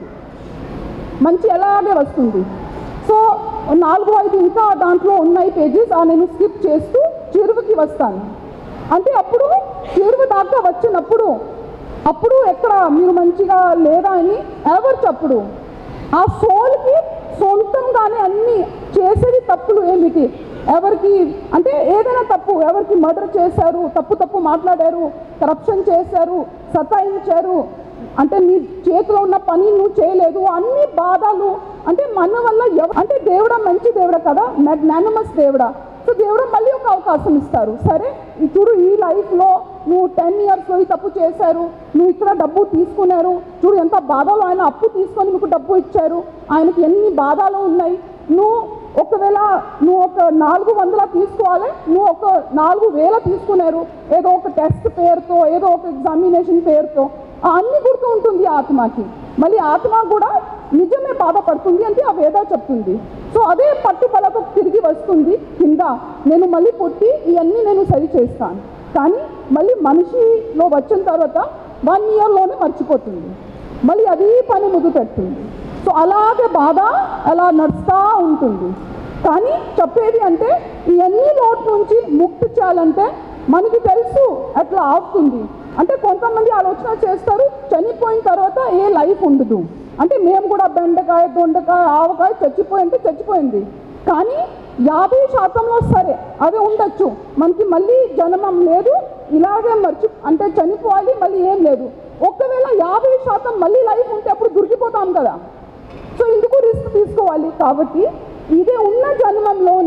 మంచి ఎలాగే వస్తుంది సో నాలుగు ఐదు ఇంకా దాంట్లో ఉన్నాయి పేజెస్ ఆ నేను స్కిప్ చేస్తూ చెరువుకి వస్తాను అంటే అప్పుడు చెరువు దాకా వచ్చినప్పుడు అప్పుడు ఎక్కడ మీరు మంచిగా లేదా అని ఎవరు చప్పుడు ఆ సోల్కి సొంతంగానే అన్ని చేసేది తప్పులు ఏమిటి ఎవరికి అంటే ఏదైనా తప్పు ఎవరికి మర్డర్ చేశారు తప్పు తప్పు మాట్లాడారు కరప్షన్ చేశారు సతాయించారు అంటే నీ చేతిలో ఉన్న పని నువ్వు చేయలేదు అన్ని బాధలు అంటే మన వల్ల ఎవ అంటే దేవుడా మంచి దేవుడా కదా మ్యాగ్నానమస్ దేవుడా సో దేవుడు మళ్ళీ ఒక అవకాశం ఇస్తారు సరే ఈ చూడు ఈ లైఫ్లో నువ్వు టెన్ ఇయర్స్లో ఈ తప్పు చేశారు నువ్వు ఇక్కడ డబ్బు తీసుకున్నారు చూడు ఎంత బాధలు ఆయన అప్పు తీసుకొని మీకు డబ్బు ఇచ్చారు ఆయనకి ఎన్ని బాధలు ఉన్నాయి నువ్వు ఒకవేళ నువ్వు ఒక నాలుగు వందల తీసుకోవాలి నువ్వు ఒక నాలుగు వేల తీసుకున్నారు ఏదో ఒక టెస్ట్ పేరుతో ఏదో ఒక ఎగ్జామినేషన్ పేరుతో ఆ అన్ని గుర్తు ఉంటుంది ఆత్మకి మళ్ళీ ఆత్మ కూడా నిజమే బాధపడుతుంది అంటే ఆ వేద చెప్తుంది సో అదే పట్టుదలతో తిరిగి వస్తుంది కింద నేను మళ్ళీ పుట్టి ఇవన్నీ నేను సరి చేస్తాను కానీ మళ్ళీ మనిషిలో వచ్చిన తర్వాత వన్ ఇయర్లోనే మర్చిపోతుంది మళ్ళీ అదే పని మొదలు పెడుతుంది సో అలాగే బాధ అలా నడుస్తూ ఉంటుంది కానీ చెప్పేది అంటే ఇవన్నీ లోటు నుంచి ముక్తి చేయాలంటే మనకి తెలుసు అట్లా ఆగుతుంది అంటే కొంతమంది ఆలోచన చేస్తారు చనిపోయిన తర్వాత ఏ లైఫ్ ఉండదు అంటే మేము కూడా బెండకాయ దొండకాయ ఆవకాయ చచ్చిపోయి అంటే చచ్చిపోయింది కానీ యాభై శాతంలో సరే అదే ఉండొచ్చు మనకి మళ్ళీ జన్మం లేదు ఇలాగే మర్చి అంటే చనిపోవాలి మళ్ళీ ఏం లేదు ఒకవేళ యాభై శాతం మళ్ళీ లైఫ్ ఉంటే అప్పుడు దొరికిపోతాం కదా సో ఇందుకు రిస్క్ తీసుకోవాలి కాబట్టి ఇదే ఉన్న జన్మంలోనే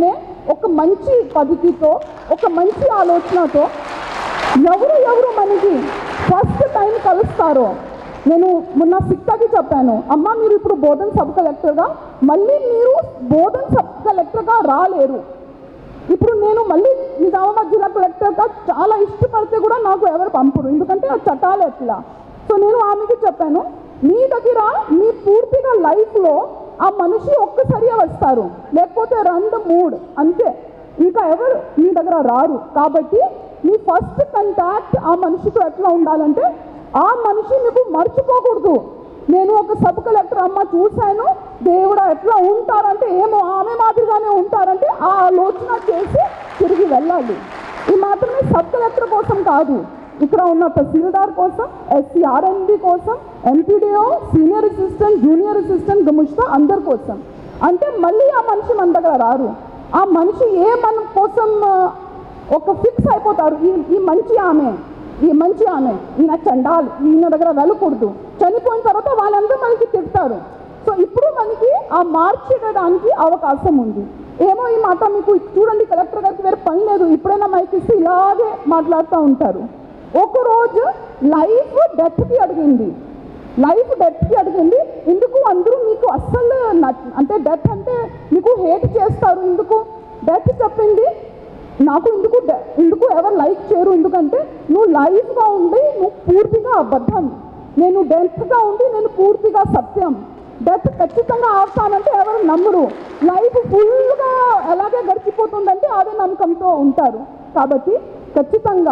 ఒక మంచి పద్ధతితో ఒక మంచి ఆలోచనతో ఎవరు ఎవరు మనకి ఫస్ట్ టైం కలుస్తారో నేను మొన్న సిక్తాకి చెప్పాను అమ్మ మీరు ఇప్పుడు బోధన్ సబ్ కలెక్టర్గా మళ్ళీ మీరు బోధన్ సబ్ కలెక్టర్గా రాలేరు ఇప్పుడు నేను మళ్ళీ నిజామాబాద్ జిల్లా కలెక్టర్గా చాలా ఇష్టపడితే కూడా నాకు ఎవరు పంపరు ఎందుకంటే ఆ చట్టాలు ఎట్లా సో నేను ఆమెకి చెప్పాను మీ దగ్గర మీ పూర్తిగా లైఫ్లో ఆ మనిషి ఒక్కసారి వస్తారు లేకపోతే రెండు మూడు అంతే ఇంకా ఎవరు మీ దగ్గర రారు కాబట్టి మీ ఫస్ట్ కంటాక్ట్ ఆ మనిషితో ఎట్లా ఉండాలంటే ఆ మనిషి మీకు మర్చిపోకూడదు నేను ఒక సబ్ కలెక్టర్ అమ్మ చూశాను దేవుడా ఎట్లా ఉంటారంటే ఏమో ఆమె మాదిరిగానే ఉంటారంటే ఆ ఆలోచన చేసి తిరిగి వెళ్ళాలి ఈ మాత్రమే సబ్ కలెక్టర్ కోసం కాదు ఇక్కడ ఉన్న తహసీల్దార్ కోసం ఎస్సీ ఆర్ఎన్బి కోసం MPDO senior assistant junior assistant గముష్తా అందరి కోసం అంటే మళ్ళీ ఆ మనిషి మన దగ్గర రారు ఆ మనిషి ఏ మన కోసం ఆ, ఒక ఫిక్స్ అయిపోతారు ఈ ఈ మంచి ఆమె ఈ మంచి ఆమె ఈయన చండాలు ఈయన దగ్గర వెళ్ళకూడదు చనిపోయిన తర్వాత వాళ్ళందరూ మనకి తిడతారు సో ఇప్పుడు మనకి ఆ మార్చేయడానికి అవకాశం ఉంది ఏమో ఈ మాట మీకు చూడండి కలెక్టర్ గారికి వేరే పని లేదు ఇప్పుడైనా మైక్ ఇస్తే ఇలాగే మాట్లాడుతూ ఉంటారు ఒక రోజు లైఫ్ డెత్కి అడిగింది లైఫ్ డెత్కి అడిగింది ఎందుకు అందరూ మీకు అస్సలు నచ్చ- అంటే డెత్ అంటే మీకు హేట్ చేస్తారు ఎందుకు డెత్ చెప్పింది నాకు ఎందుకు డె- ఎందుకు ఎవరు లైక్ చేయరు ఎందుకంటే నువ్వు లైఫ్గా ఉండి నువ్వు పూర్తిగా అబద్ధం నేను డెత్గా ఉండి నేను పూర్తిగా సత్యం డెత్ ఖచ్చితంగా ఆపుతానంటే ఎవరు నమ్మరు లైఫ్ ఫుల్గా ఎలాగే గడిచిపోతుందంటే అదే నమ్మకంతో ఉంటారు కాబట్టి ఖచ్చితంగా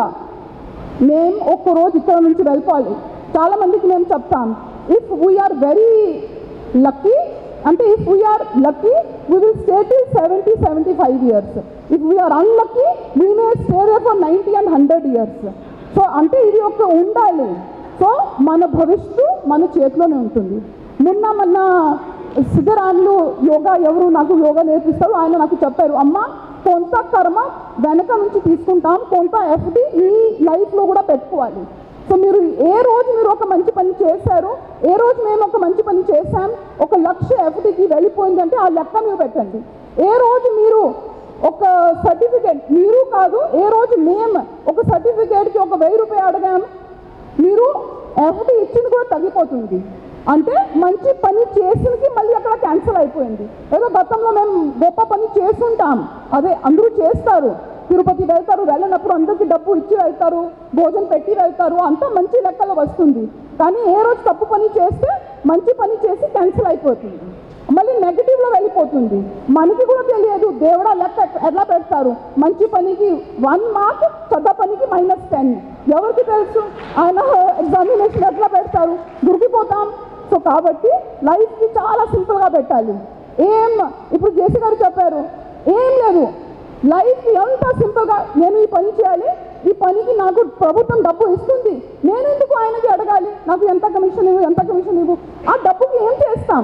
మేము ఒక్క రోజు ఇక్కడ నుంచి వెళ్ళిపోవాలి చాలా మందికి మేము చెప్తాం ఇఫ్ వీఆర్ వెరీ లక్కీ అంటే if we are lucky we will stay till seventy seventy five years if we are unlucky we may stay for ninety and hundred years so అంటే ఇది ఒక ఉండాలి సో మన భవిష్యత్తు మన చేతిలోనే ఉంటుంది మొన్న మొన్న సిద్ధరాములు యోగా ఎవరు నాకు యోగా నేర్పిస్తారు ఆయన నాకు చెప్పారు అమ్మ కొంత కర్మ వెనక నుంచి తీసుకుంటాం కొంత ఎఫ్డి ఈ లైఫ్లో కూడా పెట్టుకోవాలి సో మీరు ఏ రోజు మీరు ఒక మంచి పని చేశారు ఏ రోజు మేము ఒక మంచి పని చేశాం ఒక లక్ష ఎఫ్డికి వెళ్ళిపోయిందంటే ఆ లెక్క మీరు పెట్టండి ఏ రోజు మీరు ఒక సర్టిఫికేట్ మీరు కాదు ఏ రోజు మేము ఒక సర్టిఫికేట్కి ఒక వెయ్యి రూపాయలు అడిగాం మీరు ఎఫ్డి ఇచ్చింది కూడా తగ్గిపోతుంది అంటే మంచి పని చేసినకి మళ్ళీ అక్కడ క్యాన్సిల్ అయిపోయింది ఏదో గతంలో మేము గొప్ప పని చేస్తుంటాం అదే అందరూ చేస్తారు తిరుపతి వెళ్తారు వెళ్ళినప్పుడు అందరికీ డబ్బు ఇచ్చి వెళ్తారు భోజనం పెట్టి వెళ్తారు అంతా మంచి లెక్కలో వస్తుంది కానీ ఏ రోజు తప్పు పని చేస్తే మంచి పని చేసి క్యాన్సిల్ అయిపోతుంది మళ్ళీ నెగిటివ్లో వెళ్ళిపోతుంది మనకి కూడా తెలియదు దేవుడా లెక్క ఎలా పెడతారు మంచి పనికి వన్ మార్క్ చెడ్డ పనికి మైనస్ టెన్ ఎవరికి తెలుసు ఆయన ఎగ్జామినేషన్ ఎట్లా పెడతారు దొరికిపోతాం సో కాబట్టి లైఫ్కి చాలా సింపుల్గా పెట్టాలి ఏం ఇప్పుడు జేసీ గారు చెప్పారు ఏం లేదు లైఫ్కి ఎంత సింపుల్గా నేను ఈ పని చేయాలి ఈ పనికి నాకు ప్రభుత్వం డబ్బు ఇస్తుంది నేను ఎందుకు ఆయనకి అడగాలి నాకు ఎంత కమిషన్ ఇవ్వు ఎంత కమిషన్ ఇవ్వు ఆ డబ్బుకి ఏం చేస్తాం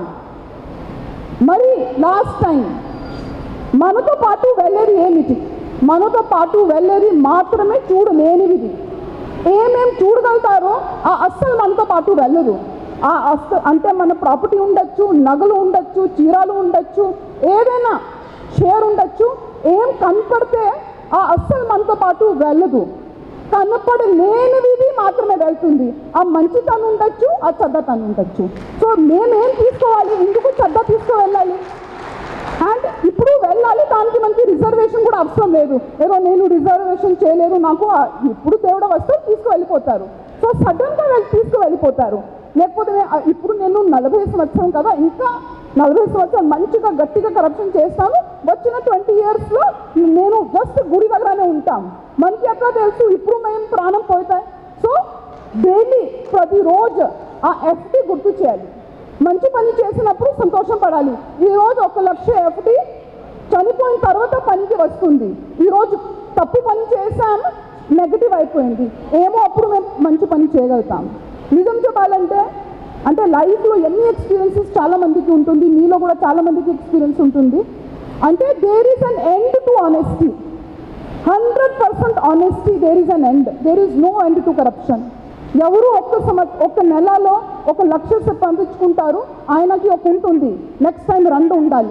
మరి లాస్ట్ టైం మనతో పాటు వెళ్ళేది ఏమిటి మనతో పాటు వెళ్ళేది మాత్రమే చూడలేనివిది ఏమేం చూడగలుగుతారో ఆ అస్సలు మనతో పాటు వెళ్ళదు ఆ అస్సలు అంటే మన ప్రాపర్టీ ఉండొచ్చు నగలు ఉండొచ్చు చీరాలు ఉండొచ్చు ఏదైనా షేర్ ఉండొచ్చు ఏం కనపడితే ఆ అస్సలు మనతో పాటు వెళ్ళదు కనపడలేనిది మాత్రమే వెళ్తుంది ఆ మంచితనం ఉండొచ్చు ఆ చెడ్డతనం ఉండొచ్చు సో మేమేం తీసుకోవాలి ఎందుకు చెడ్డ తీసుకువెళ్ళాలి అండ్ ఇప్పుడు వెళ్ళాలి దానికి మనకి రిజర్వేషన్ కూడా అవసరం లేదు ఏదో నేను రిజర్వేషన్ చేయలేదు నాకు ఆ- ఇప్పుడు దేవుడు వస్తే తీసుకువెళ్ళిపోతారు సో సడన్గా వెళ్ళి తీసుకువెళ్ళిపోతారు లేకపోతే నే- ఆ ఇప్పుడు నేను నలభై సంవత్సరం కదా ఇంకా నలభై సంవత్సరం మంచిగా గట్టిగా కరప్షన్ చేస్తాను వచ్చిన ట్వంటీ ఇయర్స్లో నేను జస్ట్ గుడి దగ్గరనే ఉంటాం మనకి ఎట్లా తెలుసు ఇప్పుడు మేము ప్రాణం పోతాయి సో డైలీ ప్రతిరోజు ఆ ఎఫ్టీ గుర్తు చేయాలి మంచి పని చేసినప్పుడు సంతోషం పడాలి ఈరోజు ఒక లక్ష ఎఫ్టీ చనిపోయిన తర్వాత పనికి వస్తుంది ఈరోజు తప్పు పని చేసాం నెగటివ్ అయిపోయింది ఏమో అప్పుడు మేము మంచి పని చేయగలుగుతాం నిజం చెప్పాలంటే అంటే లైఫ్లో ఎన్ని ఎక్స్పీరియన్సెస్ చాలా మందికి ఉంటుంది మీలో కూడా చాలా మందికి ఎక్స్పీరియన్స్ ఉంటుంది అంటే there is an end to honesty hundred percent honesty there is an end there is no end to corruption ఎవరు ఒక్క సంవత్సరం ఒక్క నెలలో ఒక లక్ష పంపించుకుంటారు ఆయనకి ఒక ఉంటుంది నెక్స్ట్ టైం రెండు ఉండాలి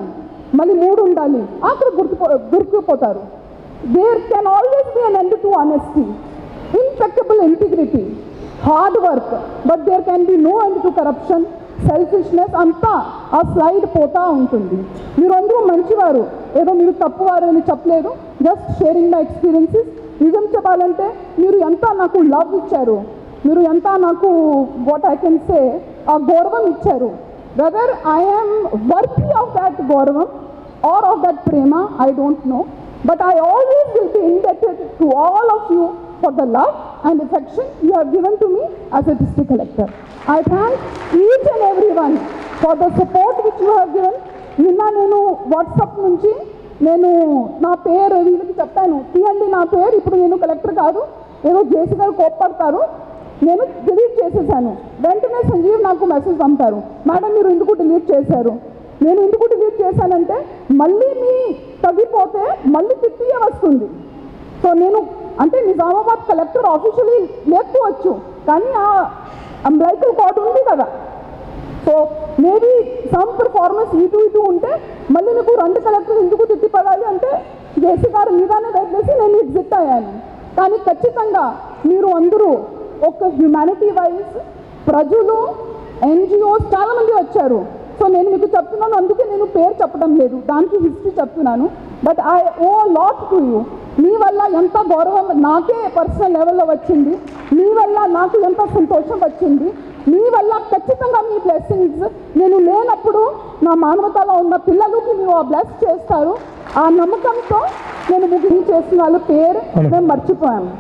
మళ్ళీ మూడు ఉండాలి అక్కడ గుర్తుపో గుర్తుకుపోతారు there can always be an end to honesty impeccable integrity hard work but there can be no end to corruption selfishness అంతా ఆ స్లైడ్ పోతా ఉంటుంది మీరు అందరూ మంచివారు ఏదో మీరు తప్పువారు అని చెప్పలేదు జస్ట్ షేరింగ్ మై ఎక్స్పీరియన్సెస్ నిజం చెప్పాలంటే మీరు ఎంత నాకు లవ్ ఇచ్చారు మీరు ఎంత నాకు వాట్ ఐ కెన్ సే ఆ గౌరవం ఇచ్చారు whether I'm worthy of that గౌరవం ఆర్ ఆఫ్ దట్ ప్రేమ I don't know but I always will be indebted to all of you for the love and affection you have given to me as a district collector I thank each and every one for the support which you have given నిన్న నేను WhatsApp నుంచి నేను నా పేరు వీళ్ళకి చెప్పాను తీయండి నా పేరు ఇప్పుడు నేను కలెక్టర్ కాదు ఏదో జేసీ గారు కోప్పడతారు నేను డిలీట్ చేసేసాను వెంటనే సంజీవ్ నాకు మెసేజ్ పంపారు మేడం మీరు ఎందుకు డిలీట్ చేశారు నేను ఎందుకు డిలీట్ చేశానంటే మళ్ళీ మీ తగ్గిపోతే మళ్ళీ తిట్టియే వస్తుంది సో నేను అంటే నిజామాబాద్ కలెక్టర్ ఆఫీషియలీ లేకపోవచ్చు కానీ ఆ అంబ్లైకల్ కోడ్ ఉంది కదా సో మేబీ సమ్ పర్ఫార్మెన్స్ ఇటు ఇటు ఉంటే మళ్ళీ నీకు రెండు కలెక్టర్ ఎందుకు తిట్టిపడాలి అంటే జేసీ గారు మీదనే వదిలేసి నేను ఎగ్జిట్ అయ్యాను కానీ ఖచ్చితంగా మీరు అందరూ ఒక హ్యుమానిటీ వైజ్ ప్రజలు ఎన్జిఓస్ చాలామంది వచ్చారు సో నేను మీకు చెప్తున్నాను అందుకే నేను పేరు చెప్పడం లేదు దానికి హిస్టరీ చెప్తున్నాను బట్ ఐ ఓ లాట్ టు యూ మీ వల్ల ఎంత గౌరవం నాకే పర్సనల్ లెవెల్లో వచ్చింది మీ వల్ల నాకు ఎంత సంతోషం వచ్చింది మీ వల్ల ఖచ్చితంగా మీ బ్లెస్సింగ్స్ నేను లేనప్పుడు నా మానవతలో ఉన్న పిల్లలకి మీరు ఆ బ్లెస్ చేస్తారు ఆ నమ్మకంతో నేను ముగ్గురు చేసిన వాళ్ళ పేరు మేము మర్చిపోయాము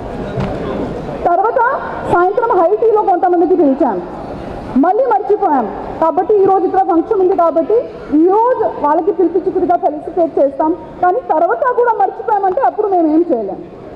తర్వాత సాయంత్రం హైటీలో కొంతమందికి పిలిచాను మళ్ళీ మర్చిపోయాం కాబట్టి ఈ రోజు ఇక్కడ ఫంక్షన్ ఉంది కాబట్టి ఈ రోజు వాళ్ళకి పిలిపించుకుడిగా ఫెలిసిటేట్ చేస్తాం కానీ తర్వాత కూడా మర్చిపోయామంటే అప్పుడు మేము ఏం చేయలేం